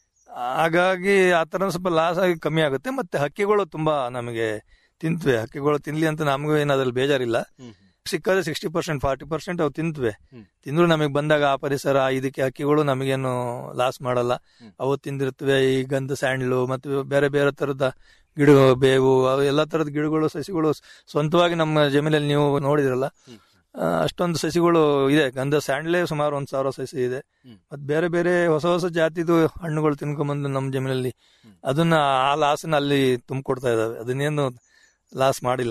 [SPEAKER 15] ಹಾಗಾಗಿ ಆ ತರ ಸ್ವಲ್ಪ ಲಾಸ್ ಆಗಿ ಕಮ್ಮಿ ಆಗುತ್ತೆ ಮತ್ತೆ ಹಕ್ಕಿಗಳು ತುಂಬಾ ನಮಗೆ ತಿಂತ್ವೆ ಹಕ್ಕಿಗಳು ತಿನ್ಲಿ ಅಂತ ನಮಗೂ ಏನು ಅದ್ರಲ್ಲಿ ಬೇಜಾರಿಲ್ಲ ಸಿಕ್ಕಾದ್ರೆ ಸಿಕ್ಸ್ಟಿ ಪರ್ಸೆಂಟ್ ಫಾರ್ಟಿ ಪರ್ಸೆಂಟ್ ಅವು ತಿಂತ್ವೆ ತಿಂದ್ರು ನಮಗೆ ಬಂದಾಗ ಆ ಪರಿಸರ ಇದಕ್ಕೆ ಹಕ್ಕಿಗಳು ನಮಗೇನು ಲಾಸ್ ಮಾಡಲ್ಲ ಅವು ತಿಂದಿರ್ತವೆ ಈ ಗಂಧ ಸ್ಯಾಂಡ್ಲು ಮತ್ತೆ ಬೇರೆ ಬೇರೆ ತರದ ಗಿಡ ಬೇವು ಅವು ಎಲ್ಲಾ ತರದ ಗಿಡಗಳು ಸಸಿಗಳು ಸ್ವಂತವಾಗಿ ನಮ್ಮ ಜಮೀನಲ್ಲಿ ನೀವು ನೋಡಿದ್ರಲ್ಲ ಆ, ಅಷ್ಟೊಂದು ಸಸಿಗಳು ಇದೆ ಗಂಧ ಸ್ಯಾಂಡ್ಲೇ ಸುಮಾರು ಒಂದ್ ಸಾವಿರ ಸಸಿ ಇದೆ ಮತ್ತೆ ಬೇರೆ ಬೇರೆ ಹೊಸ ಹೊಸ ಜಾತಿದು ಹಣ್ಣುಗಳು ತಿನ್ಕೊಂಡ್ಬಂದು ನಮ್ಮ ಜಮೀನಲ್ಲಿ ಅದನ್ನ ಆ ಲಾಸನ್ನ ಅಲ್ಲಿ ತುಂಬಿಕೊಡ್ತಾ ಇದಾವೆ ಅದನ್ನೇನು ಲಾಸ್ ಮಾಡಿಲ್ಲ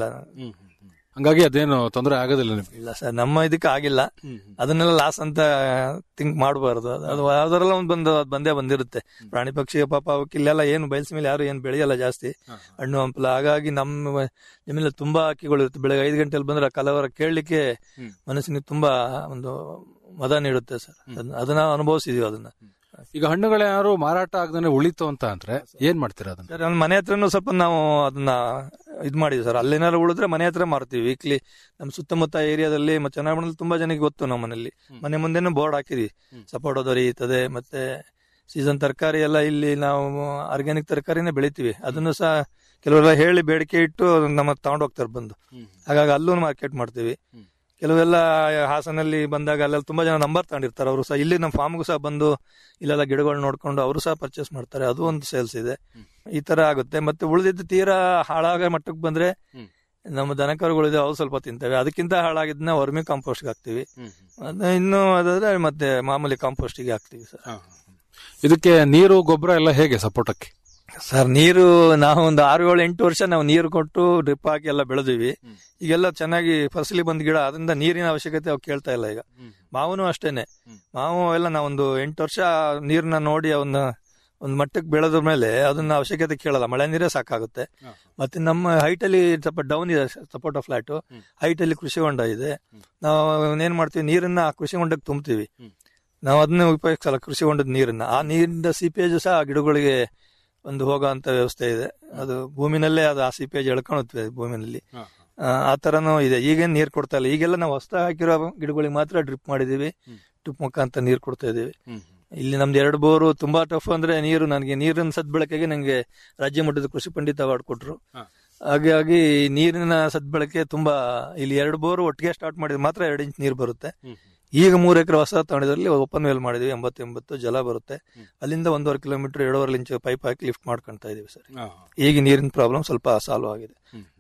[SPEAKER 14] ಹಂಗಾಗಿ ಅದೇನು ತೊಂದರೆ ಆಗೋದಿಲ್ಲ ನಿಮ್ಗೆ
[SPEAKER 15] ಇಲ್ಲ ಸರ್ ನಮ್ಮ ಇದಕ್ಕೆ ಆಗಿಲ್ಲ ಅದನ್ನೆಲ್ಲ ಲಾಸ್ ಅಂತ ಥಿಂಕ್ ಮಾಡಬಾರ್ದು ಅದು ಯಾವ್ದಾರೆಲ್ಲ ಒಂದು ಬಂದು ಅದ್ ಬಂದೇ ಬಂದಿರುತ್ತೆ ಪ್ರಾಣಿ ಪಕ್ಷಿ ಪಾಪ ಅವಕ್ಕೆ ಇಲ್ಲೆಲ್ಲ ಏನು ಬಯಲ್ಸ್ ಮೇಲೆ ಯಾರು ಏನು ಬೆಳೆಯಲ್ಲ ಜಾಸ್ತಿ ಹಣ್ಣು ಹಂಪಲ ಹಾಗಾಗಿ ನಮ್ಮ ಜಮೀನಲ್ಲಿ ತುಂಬಾ ಹಕ್ಕಿಗಳು ಇರುತ್ತೆ ಬೆಳಗ್ಗೆ ಐದು ಗಂಟೆಲಿ ಬಂದ್ರೆ ಆ ಕಲವರ ಕೇಳಲಿಕ್ಕೆ ಮನಸ್ಸಿಗೆ ತುಂಬಾ ಒಂದು ಮದ ನೀಡುತ್ತೆ ಸರ್ ಅದನ್ನ- ಅದನ್ನ ಅನುಭವಿಸಿದೀವಿ ಅದನ್ನ
[SPEAKER 14] ಈಗ ಹಣ್ಣುಗಳು ಯಾರು ಮಾರಾಟ ಆಗದೇ ಉಳಿತು ಅಂತ ಅಂದ್ರೆ ಏನ್ ಮಾಡ್ತೀರಾ ಅದನ್ನ
[SPEAKER 15] ಸರ್ ನಮ್ಮ ಮನೆ ಹತ್ರನೂ ಸ್ವಲ್ಪ ನಾವು ಅದನ್ನ ಇದ್ ಮಾಡಿದ್ವಿ ಸರ್ ಅಲ್ಲೇನಾದ್ರು ಉಳಿದ್ರೆ ಮನೆ ಹತ್ರ ಮಾರ್ತೀವಿ ವೀಕ್ಲಿ ನಮ್ಮ ಸುತ್ತಮುತ್ತ ಏರಿಯಾದಲ್ಲಿ ಮತ್ತೆ ಚನ್ನಾಪಟ್ಟಣದಲ್ಲಿ ತುಂಬಾ ಜನಕ್ಕೆ ಗೊತ್ತು ನಮ್ಮ ಮನೇಲಿ ಮನೆ ಮುಂದೆನೂ ಬೋರ್ಡ್ ಹಾಕಿದ್ವಿ ಸಪೋಟ ದೊರೆಯುತ್ತದೆ ಮತ್ತೆ ಸೀಸನ್ ತರಕಾರಿ ಎಲ್ಲ ಇಲ್ಲಿ ನಾವು ಆರ್ಗ್ಯಾನಿಕ್ ತರಕಾರಿನೇ ಬೆಳಿತೀವಿ ಅದನ್ನು ಸಹ ಕೆಲವೆಲ್ಲ ಹೇಳಿ ಬೇಡಿಕೆ ಇಟ್ಟು ನಮ್ಮ ತಗೊಂಡು ಹೋಗ್ತಾರೆ ಬಂದು ಹಾಗಾಗಿ ಅಲ್ಲೂ ಮಾರ್ಕೆಟ್ ಮಾಡ್ತೀವಿ ಕೆಲವೆಲ್ಲ ಹಾಸನಲ್ಲಿ ಬಂದಾಗ ಅಲ್ಲೆಲ್ಲ ತುಂಬಾ ಜನ ನಂಬರ್ ತಗೊಂಡಿರ್ತಾರೆ ಅವರು ಸಹ ಇಲ್ಲಿ ನಮ್ಮ ಫಾರ್ಮ್ಗೂ ಸಹ ಬಂದು ಇಲ್ಲೆಲ್ಲ ಗಿಡಗಳು ನೋಡ್ಕೊಂಡು ಅವರು ಸಹ ಪರ್ಚೇಸ್ ಮಾಡ್ತಾರೆ ಅದು ಒಂದು ಸೇಲ್ಸ್ ಇದೆ ಈ ತರ ಆಗುತ್ತೆ ಮತ್ತೆ ಉಳಿದಿದ್ದು ತೀರಾ ಹಾಳಾಗ ಮಟ್ಟಕ್ಕೆ ಬಂದ್ರೆ ನಮ್ಮ ದನಕರುಗಳಿದೆ ಅವು ಸ್ವಲ್ಪ ತಿಂತವೆ ಅದಕ್ಕಿಂತ ಹಾಳಾಗಿದ್ದನ್ನ ವರ್ಮಿ ಕಾಂಪೋಸ್ಟ್ಗೆ ಹಾಕ್ತಿವಿ ಅದ್ನ ಇನ್ನು ಅದಾದ್ರೆ ಮತ್ತೆ ಮಾಮೂಲಿ ಕಾಂಪೋಸ್ಟಿಗೆ ಹಾಕ್ತಿವಿ ಸರ್
[SPEAKER 14] ಇದಕ್ಕೆ ನೀರು ಗೊಬ್ಬರ ಎಲ್ಲ ಹೇಗೆ ಸಪೋರ್ಟಕ್ಕೆ
[SPEAKER 15] ಸರ್ ನೀರು ನಾವು ಒಂದು ಆರು ಏಳು ಎಂಟು ವರ್ಷ ನಾವು ನೀರು ಕೊಟ್ಟು ಡ್ರಿಪ್ ಹಾಕಿ ಎಲ್ಲ ಬೆಳೆದಿವಿ ಈಗೆಲ್ಲ ಚೆನ್ನಾಗಿ ಫಸಲಿ ಬಂದ ಗಿಡ ಅದರಿಂದ ನೀರಿನ ಅವಶ್ಯಕತೆ ಅವು ಕೇಳ್ತಾ ಇಲ್ಲ ಈಗ ಮಾವನು ಅಷ್ಟೇನೆ ಮಾವು ಎಲ್ಲ ನಾವೊಂದು ಎಂಟು ವರ್ಷ ನೀರನ್ನ ನೋಡಿ ಅವನ್ನ ಒಂದು ಮಟ್ಟಕ್ಕೆ ಬೆಳೆದ ಮೇಲೆ ಅದನ್ನ ಅವಶ್ಯಕತೆ ಕೇಳಲ್ಲ ಮಳೆ ನೀರೇ ಸಾಕಾಗುತ್ತೆ ಮತ್ತೆ ನಮ್ಮ ಹೈಟ್ ಅಲ್ಲಿ ಸ್ವಲ್ಪ ಡೌನ್ ಇದೆ ಸಪೋಟ ಫ್ಲಾಟ್ ಹೈಟ್ ಅಲ್ಲಿ ಕೃಷಿ ಹೊಂಡ ಇದೆ ನಾವು ಏನ್ ಮಾಡ್ತೀವಿ ನೀರನ್ನ ಆ ಕೃಷಿ ಹೊಂಡಕ್ಕೆ ತುಂಬ್ತೀವಿ ನಾವು ಅದನ್ನ ಉಪಯೋಗಿಸಲ್ಲ ಕೃಷಿ ಹೊಂಡದ ನೀರನ್ನ ಆ ನೀರಿಂದ ಸಿಪೇಜ್ ಸಹ ಆ ಗಿಡಗಳಿಗೆ ಒಂದು ಹೋಗೋ ಅಂತ ವ್ಯವಸ್ಥೆ ಇದೆ ಅದು ಭೂಮಿನಲ್ಲೇ ಅದು ಆ ಸಿಪೇಜ್ ಎಳ್ಕೊಳುತ್ತೆ ಭೂಮಿನಲ್ಲಿ ಆ, ಆ ತರನೂ ಇದೆ ಈಗೇನ್ ನೀರ್ ಕೊಡ್ತಾ ಇಲ್ಲ ಈಗೆಲ್ಲ ನಾವು ಹೊಸ ಹಾಕಿರೋ ಗಿಡಗಳಿಗೆ ಮಾತ್ರ ಡ್ರಿಪ್ ಮಾಡಿದೀವಿ ಡ್ರಿಪ್ ಮುಖಾಂತರ ನೀರ್ ಕೊಡ್ತಾ ಇದೀವಿ ಇಲ್ಲಿ ನಮ್ದು ಎರಡು ಬೋರು ತುಂಬಾ ಟಫ್ ಅಂದ್ರೆ ನೀರು ನನಗೆ ನೀರಿನ ಸದ್ಬಳಕೆಗೆ ನಂಗೆ ರಾಜ್ಯ ಮಟ್ಟದ ಕೃಷಿ ಪಂಡಿತ ಅವಾರ್ಡ್ ಕೊಟ್ರು ಹಾಗಾಗಿ ನೀರಿನ ಸದ್ಬಳಕೆ ತುಂಬಾ ಇಲ್ಲಿ ಎರಡು ಬೋರು ಒಟ್ಟಿಗೆ ಸ್ಟಾರ್ಟ್ ಮಾಡಿದ್ರೆ ಮಾತ್ರ ಎರಡು ಇಂಚ್ ನೀರು ಬರುತ್ತೆ ಈಗ ಮೂರು ಎಕರೆ ಹೊಸ ತಗೊಂಡಿದ್ರಲ್ಲಿ ಓಪನ್ ವೆಲ್ ಮಾಡಿದೀವಿ ಎಂಬತ್ತು ಎಂಬತ್ತು ಜಲ ಬರುತ್ತೆ ಅಲ್ಲಿಂದ ಒಂದೂವರೆ ಕಿಲೋಮೀಟರ್ ಎರಡೂವರೆ ಇಂಚ್ ಪೈಪ್ ಹಾಕಿ ಲಿಫ್ಟ್ ಮಾಡ್ಕೊಂತ ಇದೀವಿ ಸರ್ ಈಗ ನೀರಿನ ಪ್ರಾಬ್ಲಮ್ ಸ್ವಲ್ಪ ಸಾಲ್ವ್ ಆಗಿದೆ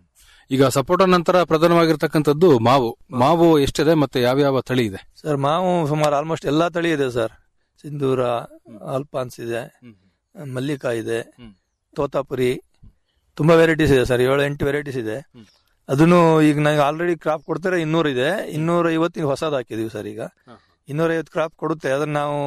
[SPEAKER 14] ಈಗ ಸಪೋಟ ನಂತರ ಪ್ರಧಾನವಾಗಿರ್ತಕ್ಕಂಥದ್ದು ಮಾವು ಮಾವು ಎಷ್ಟಿದೆ ಮತ್ತೆ ಯಾವ್ಯಾವ ತಳಿ ಇದೆ
[SPEAKER 15] ಸರ್ ಮಾವು ಸುಮಾರು ಆಲ್ಮೋಸ್ಟ್ ಎಲ್ಲಾ ತಳಿ ಇದೆ ಸರ್ ಸಿಂಧೂರ ಅಲ್ಪಾನ್ಸ್ ಇದೆ ಮಲ್ಲಿಕಾ ಇದೆ ತೋತಾಪುರಿ ತುಂಬಾ ವೆರೈಟೀಸ್ ಇದೆ ಸರ್ ಏಳು ಎಂಟು ವೆರೈಟೀಸ್ ಇದೆ ಅದನ್ನು ಈಗ ನನಗೆ ಆಲ್ರೆಡಿ ಕ್ರಾಪ್ ಕೊಡ್ತಾರೆ ಇನ್ನೂರು ಇದೆ ಇನ್ನೂರ ಐವತ್ತಿಗೆ ಹೊಸದು ಹಾಕಿದೀವಿ ಸರ್ ಈಗ ಇನ್ನೂರ ಐವತ್ತು ಕ್ರಾಪ್ ಕೊಡುತ್ತೆ ಅದನ್ನ ನಾವು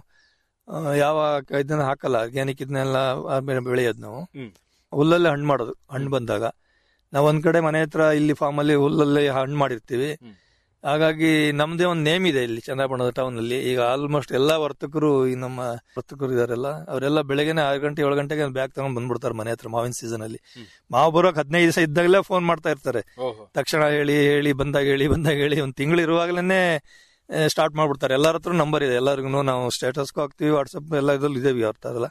[SPEAKER 15] ಆ, ಯಾವ ಇದನ್ನ ಹಾಕಲ್ಲ ಆರ್ಗ್ಯಾನಿಕ್ ಇದನ್ನೆಲ್ಲ ಆಮೇಲೆ ಬೆಳೆಯೋದು ನಾವು ಹುಲ್ಲಲ್ಲೇ ಹಣ್ಣು ಮಾಡೋದು ಹಣ್ಣು ಬಂದಾಗ ನಾವು ಒಂದ್ ಕಡೆ ಮನೆ ಹತ್ರ ಇಲ್ಲಿ ಫಾರ್ಮ್ ಅಲ್ಲಿ ಹುಲ್ಲಲ್ಲಿ ಹಣ್ಣು ಮಾಡಿರ್ತೀವಿ ಹಾಗಾಗಿ ನಮ್ದೇ ಒಂದು ನೇಮ್ ಇದೆ ಇಲ್ಲಿ ಚಂದ್ರಬಣ್ಣದ ಟೌನ್ ಅಲ್ಲಿ ಈಗ ಆಲ್ಮೋಸ್ಟ್ ಎಲ್ಲಾ ವರ್ತಕರು ಈ ನಮ್ಮ ವರ್ತಕರು ಇದಾರೆಲ್ಲ ಅವರೆಲ್ಲ ಬೆಳಗ್ಗೆನೆ ಆರು ಗಂಟೆ ಏಳು ಗಂಟೆಗೆ ಬ್ಯಾಗ್ ತಗೊಂಡ್ ಬಂದ್ಬಿಡ್ತಾರೆ ಮನೆ ಹತ್ರ ಮಾವಿನ ಸೀಸನ್ ಅಲ್ಲಿ ಮಾವು ಬರೋಕ್ ಹದಿನೈದು ದಿವಸ ಇದ್ದಾಗಲೇ ಫೋನ್ ಮಾಡ್ತಾ ಇರ್ತಾರೆ ತಕ್ಷಣ ಹೇಳಿ ಹೇಳಿ ಬಂದಾಗ ಹೇಳಿ ಬಂದಾಗ ಹೇಳಿ ಒಂದು ತಿಂಗಳು ಇರುವಾಗಲೇ ಸ್ಟಾರ್ಟ್ ಮಾಡ್ಬಿಡ್ತಾರೆ ಎಲ್ಲರ ಹತ್ರ ನಂಬರ್ ಇದೆ ಎಲ್ಲರಿಗೂ ನಾವು ಸ್ಟೇಟಸ್ಗೂ ಹಾಕ್ತಿವಿ ವಾಟ್ಸಪ್ ಎಲ್ಲ ಇದ್ರಲ್ಲಿ ಇದೇವಿ ಅವ್ರ ಎಲ್ಲ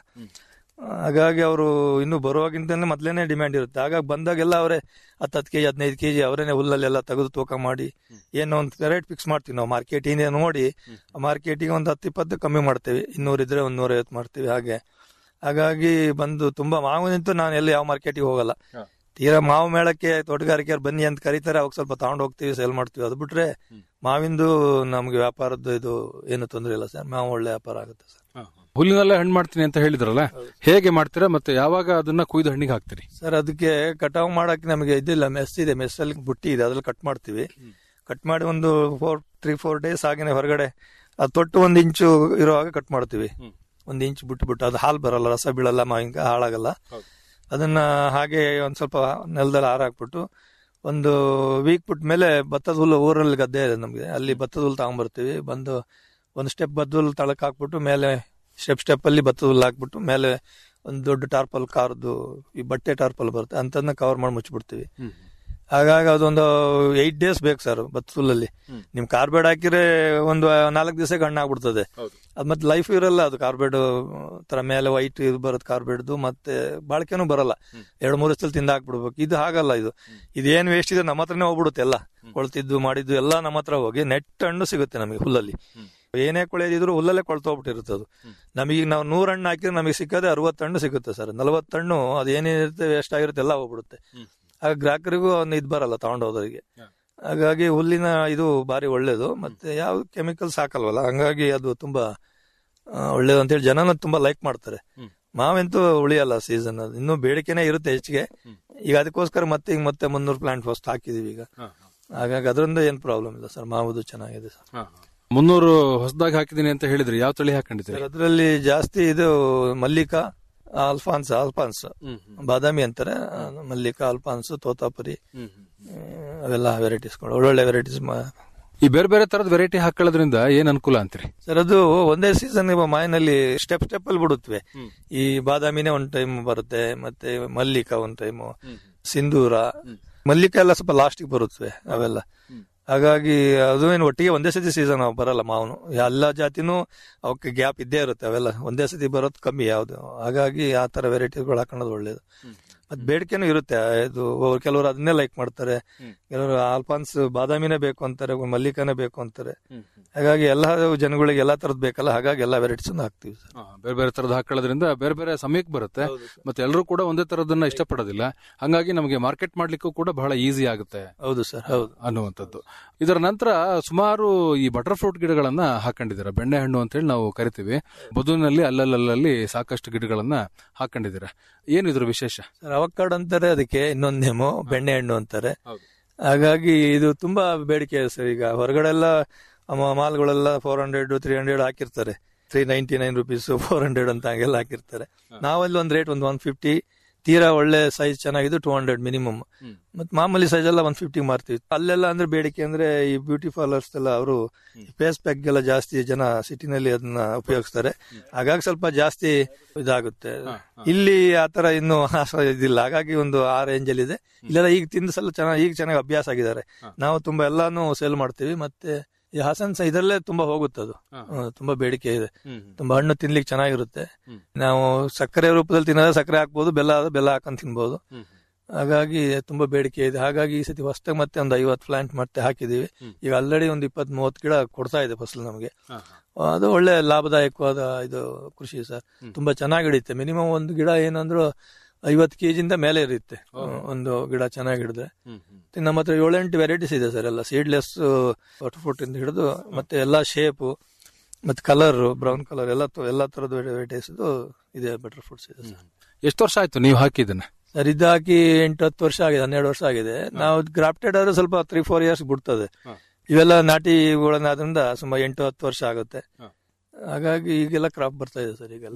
[SPEAKER 15] ಹಾಗಾಗಿ ಅವರು ಇನ್ನು ಬರುವಾಗಿಂತಲೇ ಮೊದ್ಲೇನೆ ಡಿಮ್ಯಾಂಡ್ ಇರುತ್ತೆ ಹಾಗಾಗಿ ಬಂದಾಗೆಲ್ಲ ಅವರೇ ಹತ್ತು ಹತ್ತು ಕೆಜಿ ಹದಿನೈದು ಕೆಜಿ ಅವರೇನೆ ಹುಲ್ಲಲ್ಲೆಲ್ಲ ತೆಗೆದು ತೂಕ ಮಾಡಿ ಏನೋ ಒಂದು ರೇಟ್ ಫಿಕ್ಸ್ ಮಾಡ್ತೀವಿ ನಾವು ಮಾರ್ಕೆಟ್ ಏನೇ ನೋಡಿ ಮಾರ್ಕೆಟಿಗೆ ಒಂದು ಹತ್ತು ಇಪ್ಪತ್ತು ಕಮ್ಮಿ ಮಾಡ್ತೀವಿ ಇನ್ನೂರು ಇದ್ರೆ ಒಂದು ನೂರೈವತ್ತು ಮಾಡ್ತೀವಿ ಹಾಗೆ ಹಾಗಾಗಿ ಬಂದು ತುಂಬಾ ಮಾವು ನಿಂತು ನಾನು ಎಲ್ಲಿ ಯಾವ ಮಾರ್ಕೆಟಿಗೆ ಹೋಗಲ್ಲ ತೀರಾ ಮಾವು ಮೇಳಕ್ಕೆ ತೋಟಗಾರಿಕೆಯವ್ರು ಬನ್ನಿ ಅಂತ ಕರೀತಾರೆ ಅವಾಗ ಸ್ವಲ್ಪ ತಗೊಂಡು ಹೋಗ್ತೀವಿ ಸೇಲ್ ಮಾಡ್ತೀವಿ ಅದು ಬಿಟ್ರೆ ಮಾವಿಂದು ನಮ್ಗೆ ವ್ಯಾಪಾರದ್ದು ಇದು ಏನು ತೊಂದರೆ ಇಲ್ಲ ಸರ್ ಮಾವು ಒಳ್ಳೆ ವ್ಯಾಪಾರ ಆಗುತ್ತೆ ಸರ್
[SPEAKER 14] ಹುಲ್ಲಿನಲ್ಲೇ ಹಣ್ಣು ಮಾಡ್ತೀನಿ ಅಂತ ಹೇಳಿದ್ರಲ್ಲ ಹೇಗೆ ಮಾಡ್ತೀರಾ ಮತ್ತೆ ಯಾವಾಗ ಅದನ್ನ ಕುಯ್ದು ಹಣ್ಣಿಗೆ ಹಾಕ್ತೀರಿ
[SPEAKER 15] ಸರ್ ಅದಕ್ಕೆ ಕಟಾವ್ ಮಾಡಕ್ಕೆ ನಮಗೆ ಇದಿಲ್ಲ ಮೆಸ್ ಇದೆ ಮೆಸ್ ಅಲ್ಲಿ ಬುಟ್ಟಿ ಇದೆ ಅದ್ರಲ್ಲಿ ಕಟ್ ಮಾಡ್ತೀವಿ ಕಟ್ ಮಾಡಿ ಒಂದು ಫೋರ್ ತ್ರೀ ಫೋರ್ ಡೇಸ್ ಹಾಗೇನೆ ಹೊರಗಡೆ ಅದು ತೊಟ್ಟು ಒಂದ್ ಇಂಚು ಇರುವಾಗ ಕಟ್ ಮಾಡ್ತೀವಿ ಒಂದ್ ಇಂಚ್ ಬಿಟ್ಟು ಬಿಟ್ಟು ಅದು ಹಾಲು ಬರಲ್ಲ ರಸ ಬೀಳಲ್ಲ ಮಾವಿನಕಾಯಿ ಹಾಳಾಗಲ್ಲ ಅದನ್ನ ಹಾಗೆ ಒಂದ್ ಸ್ವಲ್ಪ ನೆಲದಲ್ಲಿ ಹಾರಾಕ್ಬಿಟ್ಟು ಒಂದು ವೀಕ್ ಬಿಟ್ಟ ಮೇಲೆ ಭತ್ತದ ಹುಲ್ಲು ಊರಲ್ಲಿ ಗದ್ದೆ ಇದೆ ನಮಗೆ ಅಲ್ಲಿ ಭತ್ತದ ಹುಲ್ಲು ತಗೊಂಡ್ಬರ್ತೀವಿ ಬಂದು ಒಂದು ಸ್ಟೆಪ್ ಭತ್ತದ ಹುಲ್ಲು ತಳಕ್ ಹಾಕ್ಬಿಟ್ಟು ಮೇಲೆ ಸ್ಟೆಪ್ ಸ್ಟೆಪ್ ಅಲ್ಲಿ ಭತ್ತದ ಹುಲ್ಲು ಹಾಕ್ಬಿಟ್ಟು ಮೇಲೆ ಒಂದು ದೊಡ್ಡ ಟಾರ್ಪಲ್ ಕಾರ್ದು ಈ ಬಟ್ಟೆ ಟಾರ್ಪಲ್ ಬರುತ್ತೆ ಅಂತದನ್ನ ಕವರ್ ಮಾಡಿ ಮುಚ್ಚಿಬಿಡ್ತೀವಿ ಹಾಗಾಗಿ ಅದೊಂದು ಏಟ್ ಡೇಸ್ ಬೇಕು ಸರ್ ಭತ್ತದ ಹುಲ್ಲಲ್ಲಿ ನಿಮ್ ಕಾರ್ಬೇಡ್ ಹಾಕಿದ್ರೆ ಒಂದು ನಾಲ್ಕು ದಿವಸಕ್ಕೆ ಹಣ್ಣು ಆಗ್ಬಿಡ್ತದೆ ಅದ್ ಮತ್ತೆ ಲೈಫ್ ಇರಲ್ಲ ಅದು ಕಾರ್ಬೇಡ್ ತರ ಮೇಲೆ ವೈಟ್ ಇದು ಬರುತ್ತೆ ಕಾರ್ಬೇಡ್ದು ಮತ್ತೆ ಬಾಳ್ಕೆನೂ ಬರಲ್ಲ ಎರಡು ಮೂರು ದಿವಸದಲ್ಲಿ ತಿಂದ ಹಾಕ್ಬಿಡ್ಬೇಕು ಇದು ಹಾಗಲ್ಲ ಇದು ಇದೇನ್ ವೇಸ್ಟ್ ಇದೆ ನಮ್ಮ ಹತ್ರನೇ ಹೋಗ್ಬಿಡುತ್ತೆ ಎಲ್ಲ ಕೊಳ್ತಿದ್ದು ಮಾಡಿದ್ದು ಎಲ್ಲ ನಮ್ಮ ಹತ್ರ ಹೋಗಿ ನೆಟ್ ಹಣ್ಣು ಸಿಗುತ್ತೆ ನಮಗೆ ಹುಲ್ಲಲ್ಲಿ ಏನೇ ಕೊಳೆದಿದ್ರು ಹುಲ್ಲಲ್ಲೇ ಕೊಳ್ತೋಗ್ಬಿಟ್ಟಿರುತ್ತೆ ಅದು ನಮಗೆ ನಾವು ನೂರ್ ಹಣ್ಣು ಹಾಕಿದ್ರೆ ನಮಗೆ ಸಿಕ್ಕದೆ ಅರವತ್ತು ಹಣ್ಣು ಸಿಗುತ್ತೆ ಸರ್ ನಲವತ್ತು ಹಣ್ಣು ಅದು ಏನೇನಿರುತ್ತೆ ವೇಸ್ಟ್ ಆಗಿರುತ್ತೆ ಎಲ್ಲ ಹೋಗ್ಬಿಡುತ್ತೆ ಆಗ ಗ್ರಾಹಕರಿಗೂ ಒಂದು ಇದು ಬರಲ್ಲ ತಗೊಂಡೋದರಿಗೆ ಹಾಗಾಗಿ ಹುಲ್ಲಿನ ಇದು ಬಾರಿ ಒಳ್ಳೇದು ಮತ್ತೆ ಯಾವ ಕೆಮಿಕಲ್ಸ್ ಹಾಕಲ್ವಲ್ಲ ಹಂಗಾಗಿ ಅದು ತುಂಬಾ ಆ, ಒಳ್ಳೇದು ಅಂತೇಳಿ ಜನನ ತುಂಬಾ ಲೈಕ್ ಮಾಡ್ತಾರೆ ಮಾವಂತೂ ಉಳಿಯಲ್ಲ ಸೀಸನ್ ಅದು ಇನ್ನೂ ಬೇಡಿಕೆನೇ ಇರುತ್ತೆ ಹೆಚ್ಚಿಗೆ ಈಗ ಅದಕ್ಕೋಸ್ಕರ ಮತ್ತೆ ಈಗ ಮತ್ತೆ ಮುನ್ನೂರು ಪ್ಲಾಂಟ್ ಫಸ್ಟ್ ಹಾಕಿದೀವಿ ಈಗ ಹಾಗಾಗಿ ಅದರಿಂದ ಏನ್ ಪ್ರಾಬ್ಲಮ್ ಇಲ್ಲ ಸರ್ ಮಾವುದು ಚೆನ್ನಾಗಿದೆ ಸರ್
[SPEAKER 14] ಮುನ್ನೂರು ಹೊಸದಾಗಿ ಹಾಕಿದೀನಿ ಅಂತ ಹೇಳಿದ್ರಿ ಯಾವ ತಳಿ ಹಾಕೊಂಡಿದ್ದೀರಿ
[SPEAKER 15] ಅದರಲ್ಲಿ ಜಾಸ್ತಿ ಇದು ಮಲ್ಲಿಕಾ ಅಲ್ಫಾನ್ಸ್ ಅಲ್ಫಾನ್ಸ್ ಬಾದಾಮಿ ಅಂತಾರೆ ಆ, ಮಲ್ಲಿಕಾ ಅಲ್ಫಾನ್ಸ್ ತೋತಾಪುರಿ ಆ, ಅವೆಲ್ಲ ವೆರೈಟೀಸ್ಗಳು ಒಳ್ಳೊಳ್ಳೆ ವೆರೈಟೀಸ್
[SPEAKER 14] ಈ ಬೇರೆ ಬೇರೆ ತರದ ವೆರೈಟಿ ಹಾಕೊಳ್ಳೋದ್ರಿಂದ ಏನ್ ಅನುಕೂಲ ಅಂತೀರಿ
[SPEAKER 15] ಸರ್ ಅದು ಒಂದೇ ಸೀಸನ್ ಮಾಯಿನಲ್ಲಿ ಸ್ಟೆಪ್ ಸ್ಟೆಪ್ ಅಲ್ಲಿ ಬಿಡುತ್ತವೆ ಈ ಬಾದಾಮಿನೇ ಒಂದ್ ಟೈಮ್ ಬರುತ್ತೆ ಮತ್ತೆ ಮಲ್ಲಿಕಾ ಒಂದ್ ಟೈಮು ಸಿಂಧೂರ ಮಲ್ಲಿಕಾ ಎಲ್ಲ ಸ್ವಲ್ಪ ಲಾಸ್ಟಿಗೆ ಬರುತ್ತವೆ ಅವೆಲ್ಲ ಹಾಗಾಗಿ ಅದು ಏನು ಒಟ್ಟಿಗೆ ಒಂದೇ ಸತಿ ಸೀಸನ್ ಬರಲ್ಲ ಮಾವನು ಎಲ್ಲ ಜಾತಿನೂ ಅವಕ್ಕೆ ಗ್ಯಾಪ್ ಇದ್ದೇ ಇರುತ್ತೆ ಅವೆಲ್ಲ ಒಂದೇ ಸತಿ ಬರೋದು ಕಮ್ಮಿ ಯಾವ್ದು ಹಾಗಾಗಿ ಆ ತರ ವೆರೈಟಿಗಳು ಹಾಕೊಳ್ಳೋದು ಒಳ್ಳೇದು ಮತ್ತೆ ಬೇಡಿಕೆನೂ ಇರುತ್ತೆ ಇದು ಒಬ್ಬರು ಕೆಲವರು ಅದನ್ನೇ ಲೈಕ್ ಮಾಡ್ತಾರೆ ಕೆಲವರು ಆಲ್ಫಾನ್ಸ್ ಬಾದಾಮಿನೇ ಬೇಕು ಅಂತಾರೆ ಮಲ್ಲಿಕಾನೇ ಬೇಕು ಅಂತಾರೆ ಹಾಗಾಗಿ ಎಲ್ಲಾ ಜನಗಳಿಗೆ ಎಲ್ಲಾ ತರದ್ ಬೇಕಲ್ಲ ಹಾಗಾಗಿ ಎಲ್ಲಾ ವೆರೈಟೀಸ್ ಹಾಕ್ತಿವಿ ಸರ್
[SPEAKER 14] ಬೇರೆ ಬೇರೆ ತರದ್ ಹಾಕೊಳ್ಳೋದ್ರಿಂದ ಬೇರೆ ಬೇರೆ ಸಮಯಕ್ಕೆ ಬರುತ್ತೆ ಮತ್ತೆ ಎಲ್ಲರೂ ಕೂಡ ಒಂದೇ ತರದನ್ನ ಇಷ್ಟಪಡೋದಿಲ್ಲ ಹಂಗಾಗಿ ನಮಗೆ ಮಾರ್ಕೆಟ್ ಮಾಡ್ಲಿಕ್ಕೂ ಕೂಡ ಬಹಳ ಈಸಿ ಆಗುತ್ತೆ
[SPEAKER 15] ಹೌದು ಸರ್ ಹೌದು
[SPEAKER 14] ಅನ್ನುವಂಥದ್ದು ಇದರ ನಂತರ ಸುಮಾರು ಈ ಬಟರ್ ಫ್ರೂಟ್ ಗಿಡಗಳನ್ನ ಹಾಕೊಂಡಿದ್ದೀರಾ ಬೆಣ್ಣೆ ಹಣ್ಣು ಅಂತ ಹೇಳಿ ನಾವು ಕರಿತೀವಿ ಬದುನಲ್ಲಿ ಅಲ್ಲಲ್ಲಲ್ಲಿ ಸಾಕಷ್ಟು ಗಿಡಗಳನ್ನ ಹಾಕೊಂಡಿದ್ದೀರಾ ಏನು ಇದ್ರ ವಿಶೇಷ
[SPEAKER 15] ಸರ್ ಅವಕಾಡ್ ಅಂತಾರೆ ಅದಕ್ಕೆ ಇನ್ನೊಂದ್ ನೇಮು ಬೆಣ್ಣೆ ಹಣ್ಣು ಅಂತಾರೆ ಹಾಗಾಗಿ ಇದು ತುಂಬಾ ಬೇಡಿಕೆ ಇದೆ ಸರ್ ಈಗ ಹೊರಗಡೆ ಎಲ್ಲ ಮ- ಮಾಲ್ಗಳೆಲ್ಲ ಫೋರ್ ಹಂಡ್ರೆಡ್ ತ್ರೀ ಹಂಡ್ರೆಡ್ ಹಾಕಿರ್ತಾರೆ three ninety nine rupees four hundred ಅಂತ ಹಂಗೆಲ್ಲ ಹಾಕಿರ್ತಾರೆ ನಾವಲ್ಲಿ ಒಂದ್ ರೇಟ್ ಒಂದು ಒನ್ ಫಿಫ್ಟಿ ತೀರಾ ಒಳ್ಳೆ ಸೈಜ್ ಚೆನ್ನಾಗಿದ್ದು ಟೂ ಹಂಡ್ರೆಡ್ ಮಿನಿಮಮ್ ಮತ್ ಮಾಮೂಲಿ ಸೈಜ್ ಎಲ್ಲ ಒನ್ ಫಿಫ್ಟಿ ಮಾರ್ತೀವಿ ಅಲ್ಲೆಲ್ಲ ಅಂದ್ರೆ ಬೇಡಿಕೆ ಅಂದ್ರೆ ಈ ಬ್ಯೂಟಿ ಪಾರ್ಲರ್ಸ್ ಎಲ್ಲ ಅವರು ಫೇಸ್ ಪ್ಯಾಕ್ ಎಲ್ಲ ಜಾಸ್ತಿ ಜನ ಸಿಟಿನಲ್ಲಿ ಅದನ್ನ ಉಪಯೋಗಿಸ್ತಾರೆ ಹಾಗಾಗಿ ಸ್ವಲ್ಪ ಜಾಸ್ತಿ ಇದಾಗುತ್ತೆ ಇಲ್ಲಿ ಆತರ ಇನ್ನು ಇದಿಲ್ಲ ಹಾಗಾಗಿ ಒಂದು ಆ ರೇಂಜ್ ಅಲ್ಲಿ ಇದೆ ಇಲ್ಲೆಲ್ಲ ಈಗ ತಿಂದ ಸಲ ಚೆನ್ನಾಗಿ ಈಗ ಚೆನ್ನಾಗಿ ಅಭ್ಯಾಸ ಆಗಿದ್ದಾರೆ ನಾವು ತುಂಬಾ ಎಲ್ಲಾನು ಸೇಲ್ ಮಾಡ್ತೀವಿ ಮತ್ತೆ ಈ ಹಾಸನ್ ಸ- ಇದರಲ್ಲೇ ತುಂಬಾ ಹೋಗುತ್ತೆ ಅದು ಹ್ಮ್, ತುಂಬಾ ಬೇಡಿಕೆ ಇದೆ ತುಂಬಾ ಹಣ್ಣು ತಿನ್ಲಿಕ್ಕೆ ಚೆನ್ನಾಗಿರುತ್ತೆ ನಾವು ಸಕ್ಕರೆ ರೂಪದಲ್ಲಿ ತಿನ್ನೋದ್ರೆ ಸಕ್ಕರೆ ಹಾಕ್ಬೋದು ಬೆಲ್ಲ ಆದ್ರೆ ಬೆಲ್ಲ ಹಾಕೊಂಡ್ ತಿನ್ಬೋದು ಹಾಗಾಗಿ ತುಂಬಾ ಬೇಡಿಕೆ ಇದೆ ಹಾಗಾಗಿ ಈ ಸತಿ ಹೊಸದಾಗಿ ಮತ್ತೆ ಒಂದು ಐವತ್ತು ಪ್ಲಾಂಟ್ ಮತ್ತೆ ಹಾಕಿದೀವಿ ಈಗ ಆಲ್ರೆಡಿ ಒಂದು ಇಪ್ಪತ್ ಮೂವತ್ತು ಗಿಡ ಕೊಡ್ತಾ ಇದೆ ಫಸಲು ನಮಗೆ ಅದು ಒಳ್ಳೆ ಲಾಭದಾಯಕವಾದ ಇದು ಕೃಷಿ ಸರ್ ತುಂಬಾ ಚೆನ್ನಾಗಿ ಹಿಡಿಯುತ್ತೆ ಮಿನಿಮಮ್ ಒಂದು ಗಿಡ ಏನಂದ್ರು ಐವತ್ತು ಕೆಜಿಂದ ಮೇಲೆ ಇರುತ್ತೆ ಒಂದು ಗಿಡ ಚೆನ್ನಾಗಿ ಹಿಡಿದ್ರೆ ಮತ್ತೆ ನಮ್ಮ ಹತ್ರ ಏಳೆಂಟು ವೆರೈಟೀಸ್ ಇದೆ ಸರ್ ಎಲ್ಲ ಸೀಡ್ಲೆಸ್ ಫುಟ್ ಇಂದ ಹಿಡಿದು ಮತ್ತೆ ಎಲ್ಲಾ ಶೇಪು ಮತ್ತೆ ಕಲರ್ ಬ್ರೌನ್ ಕಲರ್ ಎಲ್ಲ ತ- ಎಲ್ಲ ತರದ ವೆರೈಟೀಸ್ ಇದೆ ಬೆಟರ್ ಫುಡ್ಸ್ ಇದೆ ಸರ್
[SPEAKER 14] ಎಷ್ಟು ವರ್ಷ ಆಯ್ತು ನೀವು ಹಾಕಿದ್ದನ್ನ
[SPEAKER 15] ಸರ್ ಇದು ಹಾಕಿ ಎಂಟು ಹತ್ತು ವರ್ಷ ಆಗಿದೆ ಹನ್ನೆರಡು ವರ್ಷ ಆಗಿದೆ ನಾವು ಗ್ರಾಫ್ಟೆಡ್ ಆದ್ರೆ ಸ್ವಲ್ಪ ತ್ರೀ ಫೋರ್ ಇಯರ್ಸ್ ಬಿಡ್ತದೆ ಇವೆಲ್ಲ ನಾಟಿ ಆದ್ರಿಂದ ಸುಮಾರು ಎಂಟು ಹತ್ತು ವರ್ಷ ಆಗುತ್ತೆ ಹಾಗಾಗಿ ಈಗೆಲ್ಲ ಕ್ರಾಪ್ ಬರ್ತಾ ಇದೆ ಸರ್ ಈಗೆಲ್ಲ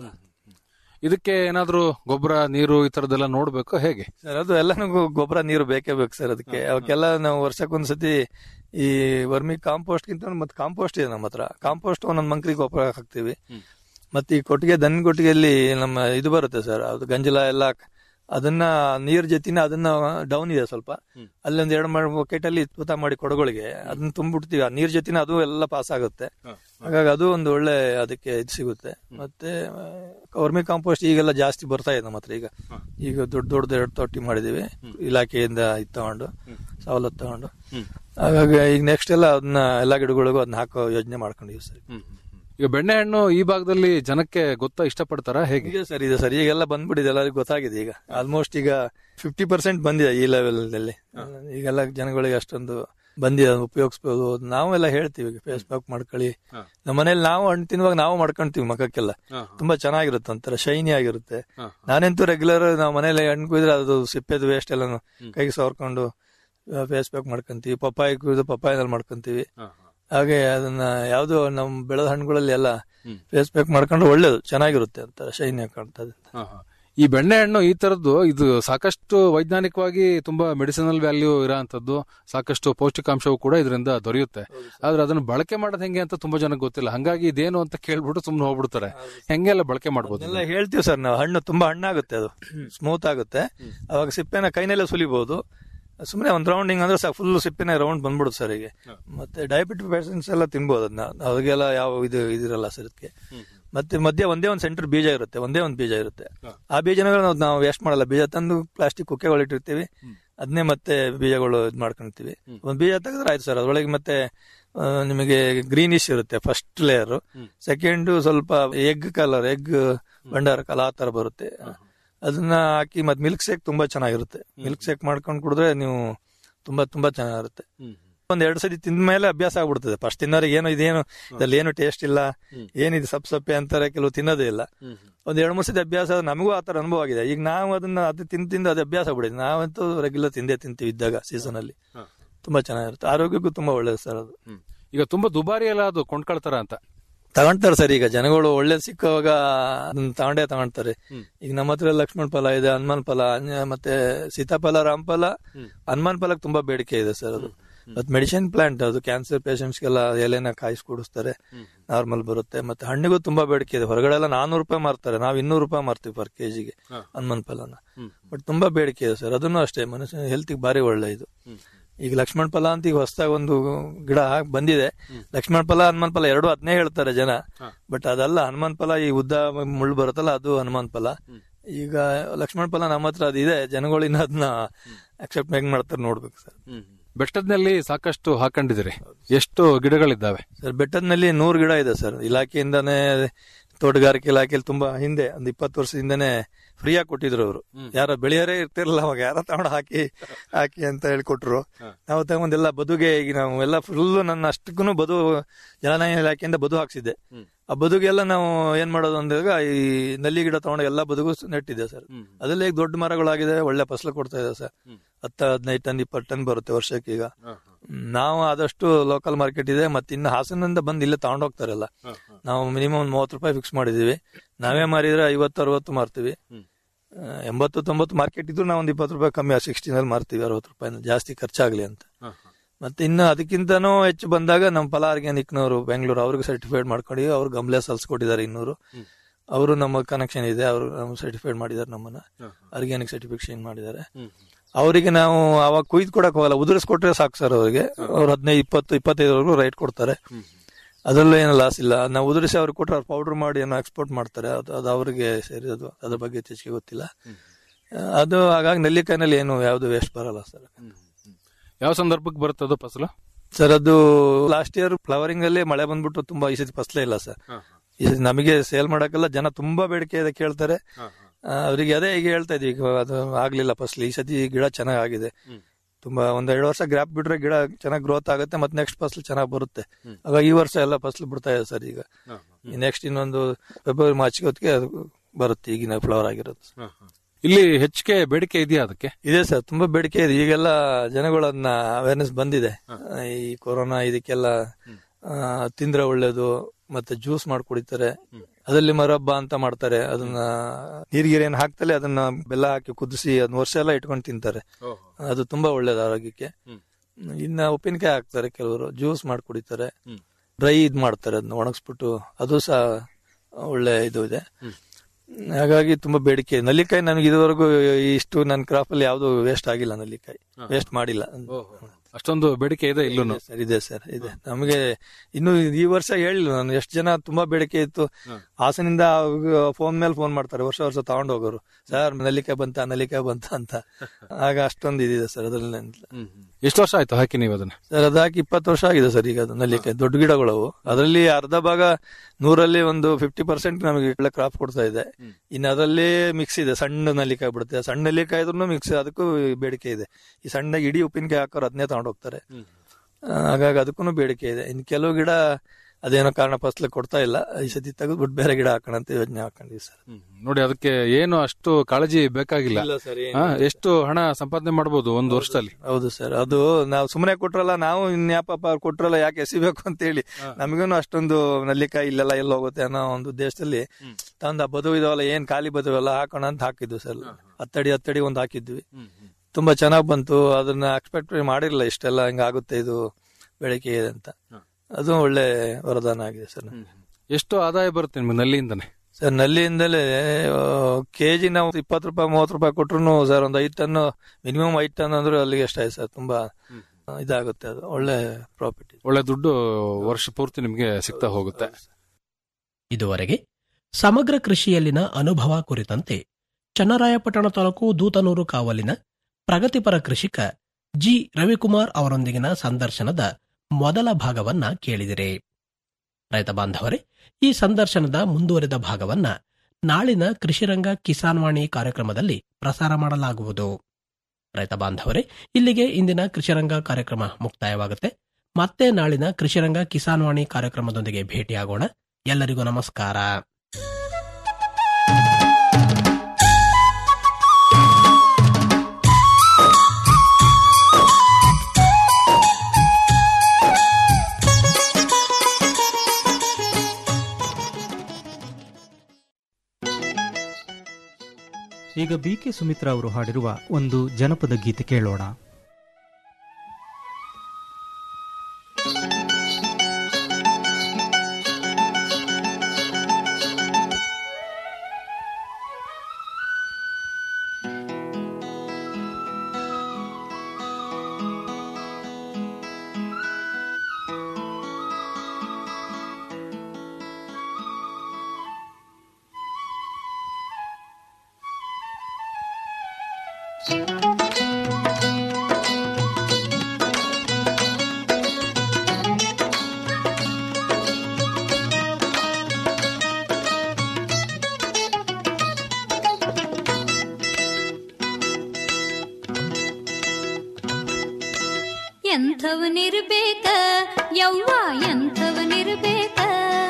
[SPEAKER 14] ಇದಕ್ಕೆ ಏನಾದ್ರೂ ಗೊಬ್ಬರ ನೀರು ಈ ತರದೆಲ್ಲ ನೋಡ್ಬೇಕು ಹೇಗೆ
[SPEAKER 15] ಸರ್ ಅದು ಎಲ್ಲನೂ ಗೊಬ್ಬರ ನೀರು ಬೇಕೇ ಬೇಕು ಸರ್ ಅದಕ್ಕೆ ಅವಕ್ಕೆಲ್ಲ ನಾವು ವರ್ಷಕ್ಕೊಂದ್ಸತಿ ಈ ವರ್ಮಿ ಕಾಂಪೋಸ್ಟ್ ಗಿಂತ ಮತ್ತೆ ಕಾಂಪೋಸ್ಟ್ ಇದೆ ನಮ್ಮ ಹತ್ರ ಕಾಂಪೋಸ್ಟ್ ಒಂದೊಂದು ಮಂಕ್ರಿ ಗೊಬ್ಬರ ಹಾಕ್ತಿವಿ ಮತ್ತೆ ಈ ಕೊಟ್ಟಿಗೆ ದನ ಕೊಟ್ಟಿಗೆಯಲ್ಲಿ ನಮ್ಮ ಇದು ಬರುತ್ತೆ ಸರ್ ಅದು ಗಂಜಲ ಎಲ್ಲ ಅದನ್ನ ನೀರ್ ಜೊತಿನ ಅದನ್ನ ಡೌನ್ ಇದೆ ಸ್ವಲ್ಪ ಅಲ್ಲೊಂದ್ ಎರಡು ಮಾಡಿ ಬಕೆಟ್ ಅಲ್ಲಿ ತೂತ ಮಾಡಿ ಕೊಡಗಳಿಗೆ ಅದನ್ನ ತುಂಬಿಡ್ತೀವಿ ಆ ನೀರ್ ಜೊತಿನ ಅದು ಎಲ್ಲ ಪಾಸ್ ಆಗುತ್ತೆ ಹಾಗಾಗಿ ಅದು ಒಂದು ಒಳ್ಳೆ ಅದಕ್ಕೆ ಇದು ಸಿಗುತ್ತೆ ಮತ್ತೆ ವರ್ಮಿ ಕಾಂಪೋಸ್ಟ್ ಈಗೆಲ್ಲ ಜಾಸ್ತಿ ಬರ್ತಾ ಇದೆ ನಮ್ಮ ಹತ್ರ ಈಗ ಈಗ ದೊಡ್ಡ ದೊಡ್ಡದು ಎರಡು ತೊಟ್ಟಿ ಮಾಡಿದೀವಿ ಇಲಾಖೆಯಿಂದ ಇದು ತಗೊಂಡು ಸವಲತ್ತು ತಗೊಂಡು ಹಾಗಾಗಿ ಈಗ ನೆಕ್ಸ್ಟ್ ಎಲ್ಲ ಅದನ್ನ ಎಲ್ಲಾ ಗಿಡಗಳಿಗೂ ಅದನ್ನ ಹಾಕೋ ಯೋಜನೆ ಮಾಡ್ಕೊಂಡಿವಿ ಸರ್
[SPEAKER 14] ಈಗ ಬೆಣ್ಣೆಹಣ್ಣು ಈ ಭಾಗದಲ್ಲಿ ಜನಕ್ಕೆ ಗೊತ್ತಾ ಇಷ್ಟಪಡ್ತಾರಾ ಹೇಗೆ
[SPEAKER 15] ಇದೆ ಸರ್ ಇದೆ ಸರ್ ಈಗೆಲ್ಲ ಬಂದ್ಬಿಟ್ಟಿದೆ ಎಲ್ಲರಿಗೂ ಗೊತ್ತಾಗಿದೆ ಈಗ ಆಲ್ಮೋಸ್ಟ್ ಈಗ ಫಿಫ್ಟಿ ಪರ್ಸೆಂಟ್ ಬಂದಿದೆ ಈ ಲೆವೆಲ್ ಅಲ್ಲಿ ಈಗೆಲ್ಲ ಜನಗಳಿಗೆ ಅಷ್ಟೊಂದು ಬಂದಿದೆ ಅದನ್ನ ಉಪಯೋಗಿಸ್ಬೋದು ನಾವೆಲ್ಲ ಹೇಳ್ತೀವಿ ಫೇಸ್ಬುಕ್ ಮಾಡ್ಕೊಳ್ಳಿ ನಮ್ಮ ಮನೇಲಿ ನಾವು ಹಣ್ಣು ತಿನ್ನುವಾಗ ನಾವು ಮಾಡ್ಕೊಂತೀವಿ ಮಖಕ್ಕೆಲ್ಲ ತುಂಬಾ ಚೆನ್ನಾಗಿರುತ್ತೆ ಒಂಥರ ಶೈನಿ ಆಗಿರುತ್ತೆ ನಾನಂತೂ ರೆಗ್ಯುಲರ್ ನಾವು ಮನೇಲಿ ಹಣ್ಣು ಕುಯ್ದ್ರೆ ಅದು ಸಿಪ್ಪೆದು ವೇಸ್ಟ್ ಎಲ್ಲಾನು ಕೈಗೆ ಸವರ್ಕೊಂಡು ಫೇಸ್ಬುಕ್ ಮಾಡ್ಕೊಂತೀವಿ ಪಪ್ಪಾಯಿ ಕುಯ್ದು ಪಪ್ಪಾಯಿನಲ್ಲಿ ಮಾಡ್ಕೊಂತೀವಿ ಹಾಗೆ ಅದನ್ನ ಯಾವ್ದು ನಮ್ ಬೆಳೆದ ಹಣ್ಣುಗಳಲ್ಲಿ ಎಲ್ಲ ಫೇಸ್ಬುಕ್ ಮಾಡ್ಕೊಂಡ್ರೆ ಒಳ್ಳೇದು ಚೆನ್ನಾಗಿರುತ್ತೆ ಅಂತ ಶೈನಿ ಕಾಣ್ತದೆ
[SPEAKER 14] ಈ ಬೆಣ್ಣೆಹಣ್ಣು ಈ ತರದ್ದು ಇದು ಸಾಕಷ್ಟು ವೈಜ್ಞಾನಿಕವಾಗಿ ತುಂಬಾ ಮೆಡಿಸಿನಲ್ ವ್ಯಾಲ್ಯೂ ಇರೋಂಥದ್ದು ಸಾಕಷ್ಟು ಪೌಷ್ಟಿಕಾಂಶವು ಕೂಡ ಇದರಿಂದ ದೊರೆಯುತ್ತೆ ಆದ್ರೆ ಅದನ್ನ ಬಳಕೆ ಮಾಡೋದು ಹೆಂಗೆ ಅಂತ ತುಂಬಾ ಜನಕ್ಕೆ ಗೊತ್ತಿಲ್ಲ ಹಂಗಾಗಿ ಇದೇನು ಅಂತ ಕೇಳ್ಬಿಟ್ಟು ಸುಮ್ನೆ ಹೋಗ್ಬಿಡ್ತಾರೆ ಹೆಂಗೆಲ್ಲ ಬಳಕೆ ಮಾಡ್ಬೋದು
[SPEAKER 15] ಎಲ್ಲ ಹೇಳ್ತೀವಿ ಸರ್ ನಾವು ಹಣ್ಣು ತುಂಬಾ ಹಣ್ಣಾಗುತ್ತೆ ಅದು ಸ್ಮೂತ್ ಆಗುತ್ತೆ ಅವಾಗ ಸಿಪ್ಪೆನ ಕೈನಲ್ಲೇ ಸುಲಿಬಹುದು ಸುಮ್ಮನೆ ಒಂದ್ ರೌಂಡಿಂಗ್ ಅಂದ್ರೆ ಸಾಕು ಫುಲ್ ಸಿಪ್ಪಿನ ರೌಂಡ್ ಬಂದ್ಬಿಡುತ್ತೆ ಸರ್ ಈಗ ಮತ್ತೆ ಡಯಾಬಿಟಿಕ್ ಪೇಷಂಟ್ಸ್ ಎಲ್ಲ ತಿನ್ಬೋದು ಅದನ್ನ ಅವ್ರಿಗೆಲ್ಲ ಯಾವ ಇದು ಇದಿರಲ್ಲ ಸರ್ ಇದಕ್ಕೆ ಮತ್ತೆ ಮಧ್ಯೆ ಒಂದೇ ಒಂದು ಸೆಂಟರ್ ಬೀಜ ಇರುತ್ತೆ ಒಂದೇ ಒಂದು ಬೀಜ ಇರುತ್ತೆ ಆ ಬೀಜನ ನಾವು ನಾವು ವೇಸ್ಟ್ ಮಾಡಲ್ಲ ಬೀಜ ತಂದು ಪ್ಲಾಸ್ಟಿಕ್ ಕುಕ್ಕೆಗಳು ಇಟ್ಟಿರ್ತೀವಿ ಅದನ್ನೇ ಮತ್ತೆ ಬೀಜಗಳು ಇದು ಮಾಡ್ಕೊಂತೀವಿ ಒಂದ್ ಬೀಜ ತೆಗೆದ್ರೆ ಆಯ್ತು ಸರ್ ಅದ್ರೊಳಗೆ ಮತ್ತೆ ಆ, ನಿಮಗೆ ಗ್ರೀನಿಶ್ ಇರುತ್ತೆ ಫಸ್ಟ್ ಲೇಯರ್ ಸೆಕೆಂಡ್ ಸ್ವಲ್ಪ ಎಗ್ ಕಲರ್ ಎಗ್ ಭಂಡಾರ ಕಲರ್ ಆ ತರ ಬರುತ್ತೆ ಅದನ್ನ ಹಾಕಿ ಮತ್ತೆ ಮಿಲ್ಕ್ ಶೇಕ್ ತುಂಬಾ ಚೆನ್ನಾಗಿರುತ್ತೆ ಮಿಲ್ಕ್ ಶೇಕ್ ಮಾಡ್ಕೊಂಡು ಕುಡಿದ್ರೆ ನೀವು ತುಂಬಾ ತುಂಬಾ ಚೆನ್ನಾಗಿರುತ್ತೆ ಒಂದ್ ಎರಡು ಸತಿ ತಿಂದ ಮೇಲೆ ಅಭ್ಯಾಸ ಆಗ್ಬಿಡ್ತದೆ ಫಸ್ಟ್ ತಿನ್ನೋರಿಗೆ ಏನು ಇದೇನು ಇದ್ರಲ್ಲಿ ಏನು ಟೇಸ್ಟ್ ಇಲ್ಲ ಏನಿದೆ ಸಪ್ ಸಪ್ಪೆ ಅಂತಾರೆ ಕೆಲವು ತಿನ್ನೋದೇ ಇಲ್ಲ ಒಂದ್ ಎರಡು ಮೂರು ಸತಿ ಅಭ್ಯಾಸ ಆದ್ರೆ ನಮಗೂ ಆ ತರ ಅನುಭವ ಆಗಿದೆ ಈಗ ನಾವು ಅದನ್ನ ಅದು ತಿಂದು ತಿಂದು ಅದು ಅಭ್ಯಾಸ ಆಗ್ಬಿಡಿದೆ ನಾವಂತೂ ರೆಗ್ಯುಲರ್ ತಿಂದೇ ತಿಂತೀವಿ ಇದ್ದಾಗ ಸೀಸನ್ ಅಲ್ಲಿ ತುಂಬಾ ಚೆನ್ನಾಗಿರುತ್ತೆ ಆರೋಗ್ಯಕ್ಕೂ ತುಂಬಾ ಒಳ್ಳೇದು ಸರ್ ಅದು
[SPEAKER 14] ಈಗ ತುಂಬಾ ದುಬಾರಿ ಎಲ್ಲ ಅದು ಕೊಂಡ್ಕೊಳ್ತಾರ ಅಂತ
[SPEAKER 15] ತಗೊಂತಾರೆ ಸರ್ ಈಗ ಜನಗಳು ಒಳ್ಳೇದ್ ಸಿಕ್ಕುವಾಗ ಅದನ್ನ ತಗೊಂಡೇ ತಗೊಂತಾರೆ ಈಗ ನಮ್ಮ ಹತ್ರ ಲಕ್ಷ್ಮಣ ಫಲ ಇದೆ ಹನುಮಾನ್ ಫಲ ಅನ್ಯ- ಮತ್ತೆ ಸೀತಾಫಲ ರಾಮಫಲ ಹನುಮಾನ್ ಫಲಕ್ಕೆ ತುಂಬಾ ಬೇಡಿಕೆ ಇದೆ ಸರ್ ಅದು ಮತ್ತೆ ಮೆಡಿಸಿನ್ ಪ್ಲಾಂಟ್ ಅದು ಕ್ಯಾನ್ಸರ್ ಗೆಲ್ಲ ಎಲೆನ ಕಾಯಿಸಿ ಕುಡಿಸ್ತಾರೆ ನಾರ್ಮಲ್ ಬರುತ್ತೆ ಮತ್ತೆ ಹಣ್ಣಿಗೂ ತುಂಬಾ ಬೇಡಿಕೆ ಇದೆ ಹೊರಗಡೆ ಎಲ್ಲ ನಾನೂರು ರೂಪಾಯಿ ಮಾರ್ತಾರೆ ನಾವು ಇನ್ನೂರು ರೂಪಾಯಿ ಮಾರ್ತೀವಿ ಪರ್ ಕೆಜಿಗೆ ಹನುಮಾನ್ ಫಲನ ಬಟ್ ತುಂಬಾ ಬೇಡಿಕೆ ಇದೆ ಸರ್ ಅದನ್ನು ಅಷ್ಟೇ ಮನುಷ್ಯನ ಹೆಲ್ತಿಗೆ ಭಾರಿ ಒಳ್ಳೆ ಇದು ಈಗ ಲಕ್ಷ್ಮಣ ಫಲ ಅಂತ ಈಗ ಹೊಸದಾಗಿ ಒಂದು ಗಿಡ ಹಾಕ್ ಬಂದಿದೆ ಲಕ್ಷ್ಮಣ ಫಲ ಹನುಮಾನ್ ಫಲ ಎರಡು ಅದನ್ನೇ ಹೇಳ್ತಾರೆ ಜನ ಬಟ್ ಅದಲ್ಲ ಹನುಮಾನ್ ಫಲ ಈ ಉದ್ದ ಮುಳ್ಳು ಬರುತ್ತಲ್ಲ ಅದು ಹನುಮಾನ್ ಫಲ ಈಗ ಲಕ್ಷ್ಮಣ ಫಲ ನಮ್ಮ ಹತ್ರ ಅದಿದೆ ಜನಗಳು ಇನ್ನ ಅದನ್ನ ಅಕ್ಸೆಪ್ಟ್ ಹೆಂಗ್ ಮಾಡ್ತಾರೆ ನೋಡ್ಬೇಕು ಸರ್
[SPEAKER 14] ಬೆಟ್ಟದಲ್ಲಿ ಸಾಕಷ್ಟು ಹಾಕೊಂಡಿದಿರಿ ಎಷ್ಟು ಗಿಡಗಳಿದ್ದಾವೆ
[SPEAKER 15] ಸರ್ ಬೆಟ್ಟದಲ್ಲಿ ನೂರು ಗಿಡ ಇದೆ ಸರ್ ಇಲಾಖೆಯಿಂದಾನೇ ತೋಟಗಾರಿಕೆ ಇಲಾಖೆಯಲ್ಲಿ ತುಂಬಾ ಹಿಂದೆ ಒಂದು ಇಪ್ಪತ್ತು ವರ್ಷದಿಂದನೇ ಫ್ರೀಯಾಗಿ ಕೊಟ್ಟಿದ್ರು ಅವರು ಯಾರ ಬೆಳೆಯರೇ ಇರ್ತಿರಲ್ಲ ಅವಾಗ ಯಾರ ತಗೊಂಡು ಹಾಕಿ ಹಾಕಿ ಅಂತ ಹೇಳಿ ಕೊಟ್ರು ನಾವು ತಗೊಂಡೆಲ್ಲ ಬದುಗೆ ಈಗ ನಾವು ಎಲ್ಲ ಫುಲ್ ನನ್ನ ಅಷ್ಟಕ್ಕೂ ಬದು ಜಲನಯ ಇಲಾಖೆಯಿಂದ ಬದು ಹಾಕ್ಸಿದ್ದೆ ಆ ಬದುಗೆಲ್ಲ ನಾವು ಏನ್ ಮಾಡೋದು ಅಂದಾಗ ಈ ನಲ್ಲಿ ಗಿಡ ತಗೊಂಡು ಎಲ್ಲಾ ಬದುಗು ನೆಟ್ಟಿದೆ ಸರ್ ಅದೆಲ್ಲ ಈಗ ದೊಡ್ಡ ಮರಗಳಾಗಿದೆ ಒಳ್ಳೆ ಫಸಲು ಕೊಡ್ತಾ ಇದೆ ಸರ್ ಹತ್ತ ಹದಿನೈದು ಟನ್ ಇಪ್ಪತ್ತು ಟನ್ ಬರುತ್ತೆ ವರ್ಷಕ್ಕೆ ಈಗ ಹ್ಮ್, ನಾವು ಆದಷ್ಟು ಲೋಕಲ್ ಮಾರ್ಕೆಟ್ ಇದೆ ಮತ್ತೆ ಇನ್ನು ಹಾಸನದಿಂದ ಬಂದು ಇಲ್ಲೇ ತಗೊಂಡೋಗ್ತಾರಲ್ಲ ನಾವು ಮಿನಿಮಮ್ ಒಂದು ಮೂವತ್ತು ರೂಪಾಯಿ ಫಿಕ್ಸ್ ಮಾಡಿದೀವಿ ನಾವೇ ಮಾರಿದ್ರೆ ಐವತ್ತು ಅರವತ್ತು ಮಾರ್ತೀವಿ ಆ, ಎಂಬತ್ತು ತೊಂಬತ್ತು ಮಾರ್ಕೆಟ್ ಇದ್ರು ನಾವು ಒಂದು ಇಪ್ಪತ್ತು ರೂಪಾಯಿ ಕಮ್ಮಿ ಸಿಕ್ಸ್ಟೀನಲ್ಲಿ ಮಾರ್ತೀವಿ ಅರವತ್ತು ರೂಪಾಯಿ ಜಾಸ್ತಿ ಖರ್ಚಾಗ್ಲಿ ಅಂತ ಮತ್ತೆ ಇನ್ನು ಅದಕ್ಕಿಂತನೂ ಹೆಚ್ಚು ಬಂದಾಗ ನಮ್ಮ ಫಲ ಆರ್ಗ್ಯಾನಿಕ್ನವರು ಬೆಂಗಳೂರು ಅವ್ರಿಗೆ ಸರ್ಟಿಫೈಡ್ ಮಾಡ್ಕೊಂಡು ಅವ್ರು ಗಮಲೆ ಸಲ್ಸ್ಕೊಟ್ಟಿದ್ದಾರೆ ಇನ್ನೂರು ಅವರು ನಮ್ಮ ಕನೆಕ್ಷನ್ ಇದೆ ಅವರು ನಮ್ಮ ಸರ್ಟಿಫೈಡ್ ಮಾಡಿದ್ದಾರೆ ನಮ್ಮನ್ನ ಆರ್ಗ್ಯಾನಿಕ್ ಸರ್ಟಿಫಿಕೇಶನ್ ಮಾಡಿದ್ದಾರೆ ಅವರಿಗೆ ನಾವು ಅವಾಗ ಕುಯ್ದು ಕೊಡಕ್ ಹೋಗಲ್ಲ ಉದುರಿಸ್ಕೊಟ್ರೆ ಸಾಕು ಸರ್ ಅವರಿಗೆ ಅವ್ರು ಹದಿನೈದು ಇಪ್ಪತ್ತು ಇಪ್ಪತ್ತೈದವರೆಗೂ ರೈಟ್ ಕೊಡ್ತಾರೆ ಅದರಲ್ಲೂ ಏನು ಲಾಸ್ ಇಲ್ಲ ನಾವು ಉದುರಿಸಿ ಅವ್ರಿಗೆ ಕೊಟ್ರೆ ಅವ್ರು ಪೌಡರ್ ಮಾಡಿ ಏನೋ ಎಕ್ಸ್ಪೋರ್ಟ್ ಮಾಡ್ತಾರೆ ಅದು ಅದು ಅವರಿಗೆ ಸೇರಿರೋದು ಅದ್ರ ಬಗ್ಗೆ ಹೆಚ್ಚಿಗೆ ಗೊತ್ತಿಲ್ಲ ಅದು ಹಾಗಾಗಿ ನೆಲ್ಲಿಕಾಯಿನಲ್ಲಿ ಏನು ಯಾವುದು ವೇಸ್ಟ್ ಬರಲ್ಲ ಸರ್
[SPEAKER 14] ಯಾವ ಸಂದರ್ಭಕ್ಕೆ ಬರುತ್ತೆ ಅದು ಫಸಲು
[SPEAKER 15] ಸರ್ ಅದು ಲಾಸ್ಟ್ ಇಯರ್ ಫ್ಲವರಿಂಗ್ ಅಲ್ಲಿ ಮಳೆ ಬಂದ್ಬಿಟ್ಟು ತುಂಬಾ ಈ ಸತಿ ಫಸಲೇ ಇಲ್ಲ ಸರ್ ಈ ಸತಿ ನಮಗೆ ಸೇಲ್ ಮಾಡಕ್ಕೆಲ್ಲ ಜನ ತುಂಬಾ ಬೇಡಿಕೆ ಇದೆ ಕೇಳ್ತಾರೆ ಆ, ಅವರಿಗೆ ಅದೇ ಈಗ ಹೇಳ್ತಾ ಇದೀವಿ ಈಗ ಅದು ಆಗ್ಲಿಲ್ಲ ಫಸಲು ಈ ಸತಿ ಗಿಡ ಚೆನ್ನಾಗ್ ಆಗಿದೆ ತುಂಬಾ ಒಂದ್ ಎರಡು ವರ್ಷ ಗ್ರಾಪ್ ಬಿಟ್ರೆ ಗಿಡ ಚೆನ್ನಾಗಿ ಗ್ರೋತ್ ಆಗುತ್ತೆ ಮತ್ತೆ ನೆಕ್ಸ್ಟ್ ಫಸಲು ಚೆನ್ನಾಗಿ ಬರುತ್ತೆ ಆಗ ಈ ವರ್ಷ ಎಲ್ಲ ಫಸಲು ಬಿಡ್ತಾ ಇದೆ ಸರ್ ಈಗ ನೆಕ್ಸ್ಟ್ ಇನ್ನೊಂದು ಫೆಬ್ರವರಿ ಮಾರ್ಚ್ ಹೊತ್ತಿಗೆ ಅದು ಬರುತ್ತೆ ಈಗಿನ ಫ್ಲವರ್ ಆಗಿರೋದು
[SPEAKER 14] ಇಲ್ಲಿ ಹೆಚ್ಚಿಗೆ ಬೇಡಿಕೆ ಇದೆಯಾ ಅದಕ್ಕೆ
[SPEAKER 15] ಇದೆ ಸರ್ ತುಂಬಾ ಬೇಡಿಕೆ ಇದೆ ಈಗೆಲ್ಲ ಜನಗಳನ್ನ ಅವೇರ್ನೆಸ್ ಬಂದಿದೆ ಈ ಕೊರೋನಾ ಇದಕ್ಕೆಲ್ಲ ಆ, ತಿಂದ್ರೆ ಒಳ್ಳೇದು ಮತ್ತೆ ಜ್ಯೂಸ್ ಮಾಡಿ ಕುಡಿತಾರೆ ಅದರಲ್ಲಿ ಮರಬ್ಬ ಅಂತ ಮಾಡ್ತಾರೆ ಅದನ್ನ ನೀರ್ಗೀರ್ ಏನ್ ಹಾಕ್ತಲೇ ಅದನ್ನ ಬೆಲ್ಲ ಹಾಕಿ ಕುದಿಸಿ ಅದನ್ನ ವರ್ಷ ಎಲ್ಲ ಇಟ್ಕೊಂಡು ತಿಂತಾರೆ ಅದು ತುಂಬಾ ಒಳ್ಳೇದು ಆರೋಗ್ಯಕ್ಕೆ ಇನ್ನ ಉಪ್ಪಿನಕಾಯಿ ಹಾಕ್ತಾರೆ ಕೆಲವರು ಜ್ಯೂಸ್ ಮಾಡಿ ಕುಡಿತಾರೆ ಡ್ರೈ ಇದ್ ಮಾಡ್ತಾರೆ ಅದನ್ನ ಒಣಗಿಸ್ಬಿಟ್ಟು ಅದು ಸಹ ಒಳ್ಳೆ ಇದು ಇದೆ ಹಾಗಾಗಿ ತುಂಬಾ ಬೇಡಿಕೆ ಇದೆ. ನಲ್ಲಿಕಾಯಿ ನನಗೆ ಇದುವರೆಗೂ ಇಷ್ಟು ನನ್ನ ಕ್ರಾಪ್ ಅಲ್ಲಿ ಯಾವ್ದು ವೇಸ್ಟ್ ಆಗಿಲ್ಲ ನಲ್ಲಿಕಾಯಿ ವೇಸ್ಟ್ ಮಾಡಿಲ್ಲ
[SPEAKER 14] ಅಷ್ಟೊಂದು ಬೇಡಿಕೆ ಇದೆ ಇಲ್ಲೂ
[SPEAKER 15] ಸರ್ ಇದೆ ಸರ್ ಇದೆ ನಮಗೆ ಇನ್ನು ಈ ವರ್ಷ ಹೇಳಿಲ್ಲ ನಾನು ಎಷ್ಟು ಜನ ತುಂಬಾ ಬೇಡಿಕೆ ಇತ್ತು ಹಾಸನಿಂದ ಫೋನ್ ಮೇಲೆ ಫೋನ್ ಮಾಡ್ತಾರೆ ವರ್ಷ ವರ್ಷ ತಗೊಂಡ್ ಹೋಗೋರು ಸರ್ ನಲ್ಲಿಕಾಯಿ ಬಂತ ನಲ್ಲಿಕಾಯಿ ಬಂತ ಅಂತ ಆಗ ಅಷ್ಟೊಂದು ಇದಿದೆ ಸರ್ ಅದ್ರಲ್ಲಿ
[SPEAKER 14] ಎಷ್ಟು ವರ್ಷ ಆಯ್ತು ಹಾಕಿ ನೀವು ಅದನ್ನ
[SPEAKER 15] ಸರ್ ಅದು ಹಾಕಿ ಇಪ್ಪತ್ತು ವರ್ಷ ಆಗಿದೆ ಸರ್ ಈಗ ಅದು ನಲ್ಲಿಕಾಯಿ ದೊಡ್ಡ ಗಿಡಗಳವು ಅದರಲ್ಲಿ ಅರ್ಧ ಭಾಗ ನೂರಲ್ಲಿ ಒಂದು ಫಿಫ್ಟಿ ಪರ್ಸೆಂಟ್ ನಮಗೆ ಒಳ್ಳೆ ಕ್ರಾಪ್ ಕೊಡ್ತಾ ಇದೆ ಇನ್ನು ಅದರಲ್ಲಿ ಮಿಕ್ಸ್ ಇದೆ ಸಣ್ಣ ನಲ್ಲಿಕಾಯಿ ಬಿಡುತ್ತೆ ಸಣ್ಣ ನಲ್ಲಿಕಾಯಿ ಇದ್ರೂ ಮಿಕ್ಸ್ ಅದಕ್ಕೂ ಬೇಡಿಕೆ ಇದೆ ಈ ಸಣ್ಣ ಇಡೀ ಉಪ್ಪಿನಕಾಯಿ ಹಾಕೋರು ಅದನ್ನೇ ತಗೊಂಡು ಹೋಗ್ತಾರೆ ಆ, ಹಾಗಾಗಿ ಅದಕ್ಕೂ ಬೇಡಿಕೆ ಇದೆ ಇನ್ನು ಕೆಲವು ಗಿಡ ಅದೇನೋ ಕಾರಣ ಫಸಲು ಕೊಡ್ತಾ ಇಲ್ಲ ಈ ಸತಿ ತೆಗೆದ್ಬಿಟ್ಟು ಬೇರೆ ಗಿಡ ಹಾಕೋಣ ಅಂತ ಯೋಚನೆ ಹಾಕೊಂಡಿವಿ ಸರ್
[SPEAKER 14] ನೋಡಿ ಅದಕ್ಕೆ ಏನು ಅಷ್ಟು ಕಾಳಜಿ ಬೇಕಾಗಿಲ್ಲ
[SPEAKER 15] ಇಲ್ಲ ಸರ್, ಏನು
[SPEAKER 14] ಹಾ, ಎಷ್ಟು ಹಣ ಸಂಪಾದನೆ ಮಾಡಬಹುದು ಒಂದು ವರ್ಷದಲ್ಲಿ
[SPEAKER 15] ಹೌದು ಸರ್ ಅದು ನಾವು ಸುಮ್ಮನೆ ಕೊಟ್ರಲ್ಲ ನಾವು ಇನ್ಯಾಪಪ್ಪ ಅವ್ರು ಕೊಟ್ರಲ್ಲ ಯಾಕೆ ಎಸಿಬೇಕು ಅಂತ ಹೇಳಿ ನಮಗೂನು ಅಷ್ಟೊಂದು ನಲ್ಲಿಕಾಯಿ ಇಲ್ಲೆಲ್ಲ ಎಲ್ಲ ಹೋಗುತ್ತೆ ಅನ್ನೋ ಒಂದು ದೇಶದಲ್ಲಿ ತಂದ ಬದು ಇದಾವಲ್ಲ ಏನ್ ಖಾಲಿ ಬದು ಎಲ್ಲ ಹಾಕೋಣ ಅಂತ ಹಾಕಿದ್ವಿ ಸರ್ ಹತ್ತಡಿ ಹತ್ತಡಿ ಒಂದು ಹಾಕಿದ್ವಿ ತುಂಬಾ ಚೆನ್ನಾಗ್ ಬಂತು ಅದನ್ನ ಎಕ್ಸ್ಪೆಕ್ಟ್ ಮಾಡಿರಲಿಲ್ಲ ಇಷ್ಟೆಲ್ಲ ಹಿಂಗ ಆಗುತ್ತೆ ಇದು ಬೆಳಕೆ ಇದೆ ಅಂತ ಅದು ಒಳ್ಳೆ ವರದಾನ ಆಗಿದೆ ಸರ್ ನಮ್ಗೆ.
[SPEAKER 14] ಎಷ್ಟು ಆದಾಯ ಬರುತ್ತೆ ನಿಮ್ಗೆ ನಲ್ಲಿಯಿಂದನೇ
[SPEAKER 15] ಸರ್ ನಲ್ಲಿಯಿಂದಲೇ ಕೆಜಿ ನಾವು ಇಪ್ಪತ್ತು ರೂಪಾಯಿ ಮೂವತ್ತು ರೂಪಾಯಿ ಕೊಟ್ರು ಸರ್ ಒಂದು ಐದು ಟನ್ ಮಿನಿಮಮ್ ಐದು ಟನ್ ಅಂದ್ರೆ ಅಲ್ಲಿಗೆ ಎಷ್ಟಾಯ್ತು ಸರ್ ತುಂಬಾ ಇದಾಗುತ್ತೆ ಅದು ಒಳ್ಳೆ ಪ್ರಾಫಿಟ್
[SPEAKER 14] ಒಳ್ಳೆ ದುಡ್ಡು ವರ್ಷ ಪೂರ್ತಿ ನಿಮ್ಗೆ ಸಿಗ್ತಾ ಹೋಗುತ್ತೆ
[SPEAKER 11] ಇದುವರೆಗೆ ಸಮಗ್ರ ಕೃಷಿಯಲ್ಲಿನ ಅನುಭವ ಕುರಿತಂತೆ ಚನ್ನರಾಯಪಟ್ಟಣ ತಾಲೂಕು ದೂತನೂರು ಕಾವಲಿನ ಪ್ರಗತಿಪರ ಕೃಷಿಕ ಜಿ ರವಿಕುಮಾರ್ ಅವರೊಂದಿಗಿನ ಸಂದರ್ಶನದ ಮೊದಲ ಭಾಗವನ್ನ ಕೇಳಿದಿರಿ ರೈತ ಬಾಂಧವರೇ ಈ ಸಂದರ್ಶನದ ಮುಂದುವರಿದ ಭಾಗವನ್ನ ನಾಳಿನ ಕೃಷಿರಂಗ ಕಿಸಾನ್ ವಾಣಿ ಕಾರ್ಯಕ್ರಮದಲ್ಲಿ ಪ್ರಸಾರ ಮಾಡಲಾಗುವುದು ರೈತ ಬಾಂಧವರೇ ಇಲ್ಲಿಗೆ ಇಂದಿನ ಕೃಷಿರಂಗ ಕಾರ್ಯಕ್ರಮ ಮುಕ್ತಾಯವಾಗುತ್ತೆ ಮತ್ತೆ ನಾಳಿನ ಕೃಷಿರಂಗ ಕಿಸಾನ್ ವಾಣಿ ಕಾರ್ಯಕ್ರಮದೊಂದಿಗೆ ಭೇಟಿಯಾಗೋಣ ಎಲ್ಲರಿಗೂ ನಮಸ್ಕಾರ
[SPEAKER 1] ಈಗ ಬಿ ಕೆ ಸುಮಿತ್ರಾ ಅವರು ಹಾಡಿರುವ ಒಂದು ಜನಪದ ಗೀತೆ ಕೇಳೋಣ
[SPEAKER 16] ಎಂಥವನಿರ್ಬೇಕ ಯವ್ವ ಎಂಥವನಿರ್ಬೇಕ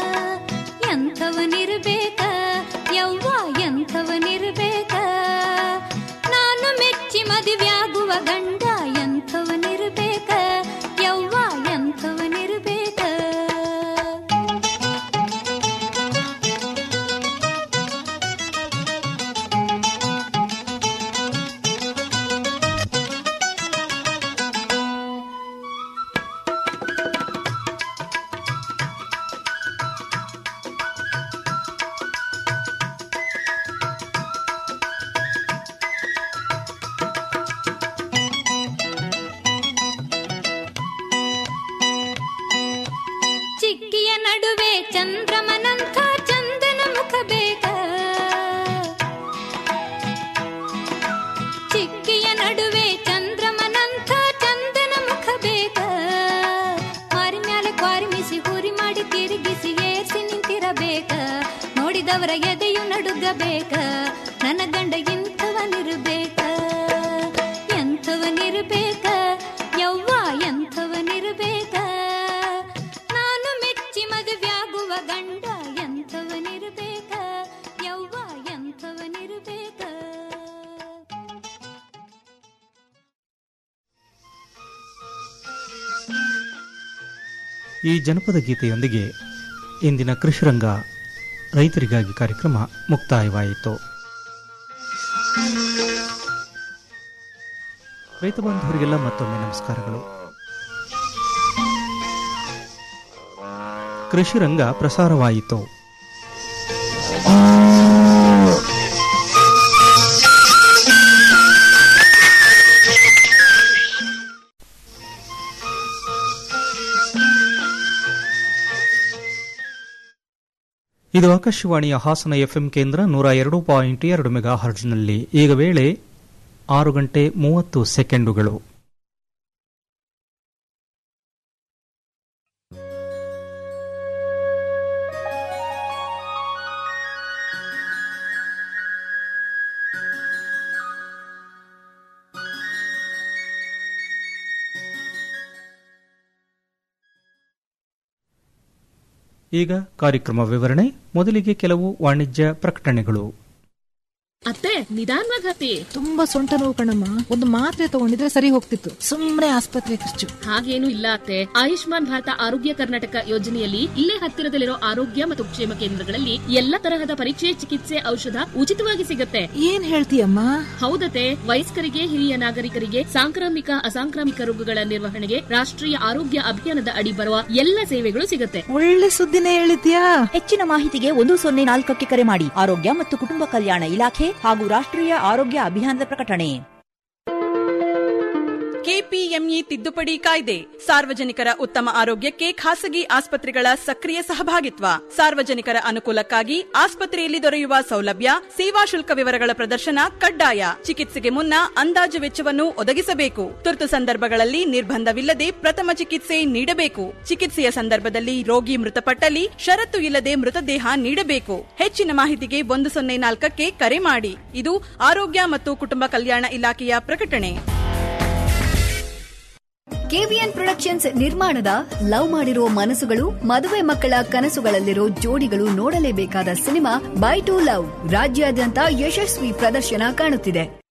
[SPEAKER 16] ಎಂಥವನಿರ್ಬೇಕ ಯವ್ವ ಎಂಥವನಿರ್ಬೇಕ ನಾನು ಮೆಚ್ಚಿ ಮದುವೆಯಾಗುವ ಗಂಡ ಎಂಥವನಿರ್ಬೇಕ ಯವ್ವ ಎಂಥವನಿರ್ಬೇಕ ಚಿಕ್ಕಿಯ ನಡುವೆ ಚಂದ್ರಮನಂಥ ಚಂದನ ಮುಖ ಬೇಕ ಚಿಕ್ಕಿಯ ನಡುವೆ ಚಂದ್ರಮನಂಥ ಚಂದನ ಮುಖ ಬೇಕ ಮಾರಿ ಮ್ಯಾಲೆ ಕ್ವಾರಿಮಿಸಿ ಹುರಿ ಮಾಡಿ ತಿರುಗಿಸಿ ಏರ್ಸಿ ನಿಂತಿರಬೇಕ ನೋಡಿದವರ ಎದೆಯು ನಡುಗಬೇಕ ನನ್ನ ಗಂಡ ಇಂಥವನಿರ್ಬೇಕ ಎಂಥವನಿರ್ಬೇಕ
[SPEAKER 1] ಈ ಜನಪದ ಗೀತೆಯೊಂದಿಗೆ ಇಂದಿನ ಕೃಷಿರಂಗ ರೈತರಿಗಾಗಿ ಕಾರ್ಯಕ್ರಮ ಮುಕ್ತಾಯವಾಯಿತು ರೈತ ಬಾಂಧವರಿಗೆಲ್ಲ ಮತ್ತೊಮ್ಮೆ ನಮಸ್ಕಾರಗಳು ಕೃಷಿರಂಗ ಪ್ರಸಾರವಾಯಿತು ಇದು ಆಕಾಶವಾಣಿಯ ಹಾಸನ ಎಫ್ಎಂ ಕೇಂದ್ರ ನೂರ ಎರಡು ಪಾಯಿಂಟ್ ಎರಡು ಮೆಗಾ ಹರ್ಡ್ಸ್ನಲ್ಲಿ ಈಗ ವೇಳೆ ಆರು ಗಂಟೆ ಮೂವತ್ತು ಸೆಕೆಂಡುಗಳು ಈಗ ಕಾರ್ಯಕ್ರಮ ವಿವರಣೆ ಮೊದಲಿಗೆ ಕೆಲವು ವಾಣಿಜ್ಯ ಪ್ರಕಟಣೆಗಳು
[SPEAKER 17] ಅತ್ತೆ ನಿಧಾನವಾಗಿ ಹತ್ತಿ
[SPEAKER 13] ತುಂಬಾ ಸೊಂಟ ನೋವು ಕಣಮ್ಮ ಒಂದು ಮಾತ್ರೆ ತಗೊಂಡಿದ್ರೆ ಸರಿ ಹೋಗ್ತಿತ್ತು ಸುಮ್ಮನೆ ಆಸ್ಪತ್ರೆ ಖರ್ಚು
[SPEAKER 17] ಹಾಗೇನು ಇಲ್ಲ ಅತ್ತೆ ಆಯುಷ್ಮಾನ್ ಭಾರತ ಆರೋಗ್ಯ ಕರ್ನಾಟಕ ಯೋಜನೆಯಲ್ಲಿ ಇಲ್ಲೇ ಹತ್ತಿರದಲ್ಲಿರೋ ಆರೋಗ್ಯ ಮತ್ತು ಕ್ಷೇಮ ಕೇಂದ್ರಗಳಲ್ಲಿ ಎಲ್ಲ ತರಹದ ಪರೀಕ್ಷೆ ಚಿಕಿತ್ಸೆ ಔಷಧ ಉಚಿತವಾಗಿ ಸಿಗತ್ತೆ
[SPEAKER 13] ಏನ್ ಹೇಳ್ತೀಯಮ್ಮ
[SPEAKER 17] ಹೌದತೆ ವಯಸ್ಕರಿಗೆ ಹಿರಿಯ ನಾಗರಿಕರಿಗೆ ಸಾಂಕ್ರಾಮಿಕ ಅಸಾಂಕ್ರಾಮಿಕ ರೋಗಗಳ ನಿರ್ವಹಣೆಗೆ ರಾಷ್ಟ್ರೀಯ ಆರೋಗ್ಯ ಅಭಿಯಾನದ ಅಡಿ ಬರುವ ಎಲ್ಲ ಸೇವೆಗಳು ಸಿಗತ್ತೆ
[SPEAKER 13] ಒಳ್ಳೆ ಸುದ್ದಿನೇ ಹೇಳಿದ್ಯಾ
[SPEAKER 9] ಹೆಚ್ಚಿನ ಮಾಹಿತಿಗೆ ಒಂದು ಸೊನ್ನೆ ನಾಲ್ಕಕ್ಕೆ ಕರೆ ಮಾಡಿ ಆರೋಗ್ಯ ಮತ್ತು ಕುಟುಂಬ ಕಲ್ಯಾಣ ಇಲಾಖೆ ಹಾಗೂ ರಾಷ್ಟ್ರೀಯ ಆರೋಗ್ಯ ಅಭಿಯಾನದ ಪ್ರಕಟಣೆ
[SPEAKER 18] ಕೆಪಿಎಂಇ ತಿದ್ದುಪಡಿ ಕಾಯ್ದೆ ಸಾರ್ವಜನಿಕರ ಉತ್ತಮ ಆರೋಗ್ಯಕ್ಕೆ ಖಾಸಗಿ ಆಸ್ಪತ್ರೆಗಳ ಸಕ್ರಿಯ ಸಹಭಾಗಿತ್ವ ಸಾರ್ವಜನಿಕರ ಅನುಕೂಲಕ್ಕಾಗಿ ಆಸ್ಪತ್ರೆಯಲ್ಲಿ ದೊರೆಯುವ ಸೌಲಭ್ಯ ಸೇವಾ ಶುಲ್ಕ ವಿವರಗಳ ಪ್ರದರ್ಶನ ಕಡ್ಡಾಯ ಚಿಕಿತ್ಸೆಗೆ ಮುನ್ನ ಅಂದಾಜು ವೆಚ್ಚವನ್ನು ಒದಗಿಸಬೇಕು ತುರ್ತು ಸಂದರ್ಭಗಳಲ್ಲಿ ನಿರ್ಬಂಧವಿಲ್ಲದೆ ಪ್ರಥಮ ಚಿಕಿತ್ಸೆ ನೀಡಬೇಕು ಚಿಕಿತ್ಸೆಯ ಸಂದರ್ಭದಲ್ಲಿ ರೋಗಿ ಮೃತಪಟ್ಟಲ್ಲಿ ಷರತ್ತು ಇಲ್ಲದೆ ಮೃತದೇಹ ನೀಡಬೇಕು ಹೆಚ್ಚಿನ ಮಾಹಿತಿಗೆ ಒಂದು ಸೊನ್ನೆ ನಾಲ್ಕಕ್ಕೆ ಕರೆ ಮಾಡಿ ಇದು ಆರೋಗ್ಯ ಮತ್ತು ಕುಟುಂಬ ಕಲ್ಯಾಣ ಇಲಾಖೆಯ ಪ್ರಕಟಣೆ
[SPEAKER 19] ಕೆವಿಎನ್ ಪ್ರೊಡಕ್ಷನ್ಸ್ ನಿರ್ಮಾಣದ ಲವ್ ಮಾಡಿರೋ ಮನಸ್ಸುಗಳು ಮದುವೆ ಮಕ್ಕಳ ಕನಸುಗಳಲ್ಲಿರೋ ಜೋಡಿಗಳು ನೋಡಲೇಬೇಕಾದ ಸಿನಿಮಾ ಬೈ ಟು ಲವ್ ರಾಜ್ಯಾದ್ಯಂತ ಯಶಸ್ವಿ ಪ್ರದರ್ಶನ ಕಾಣುತ್ತಿದೆ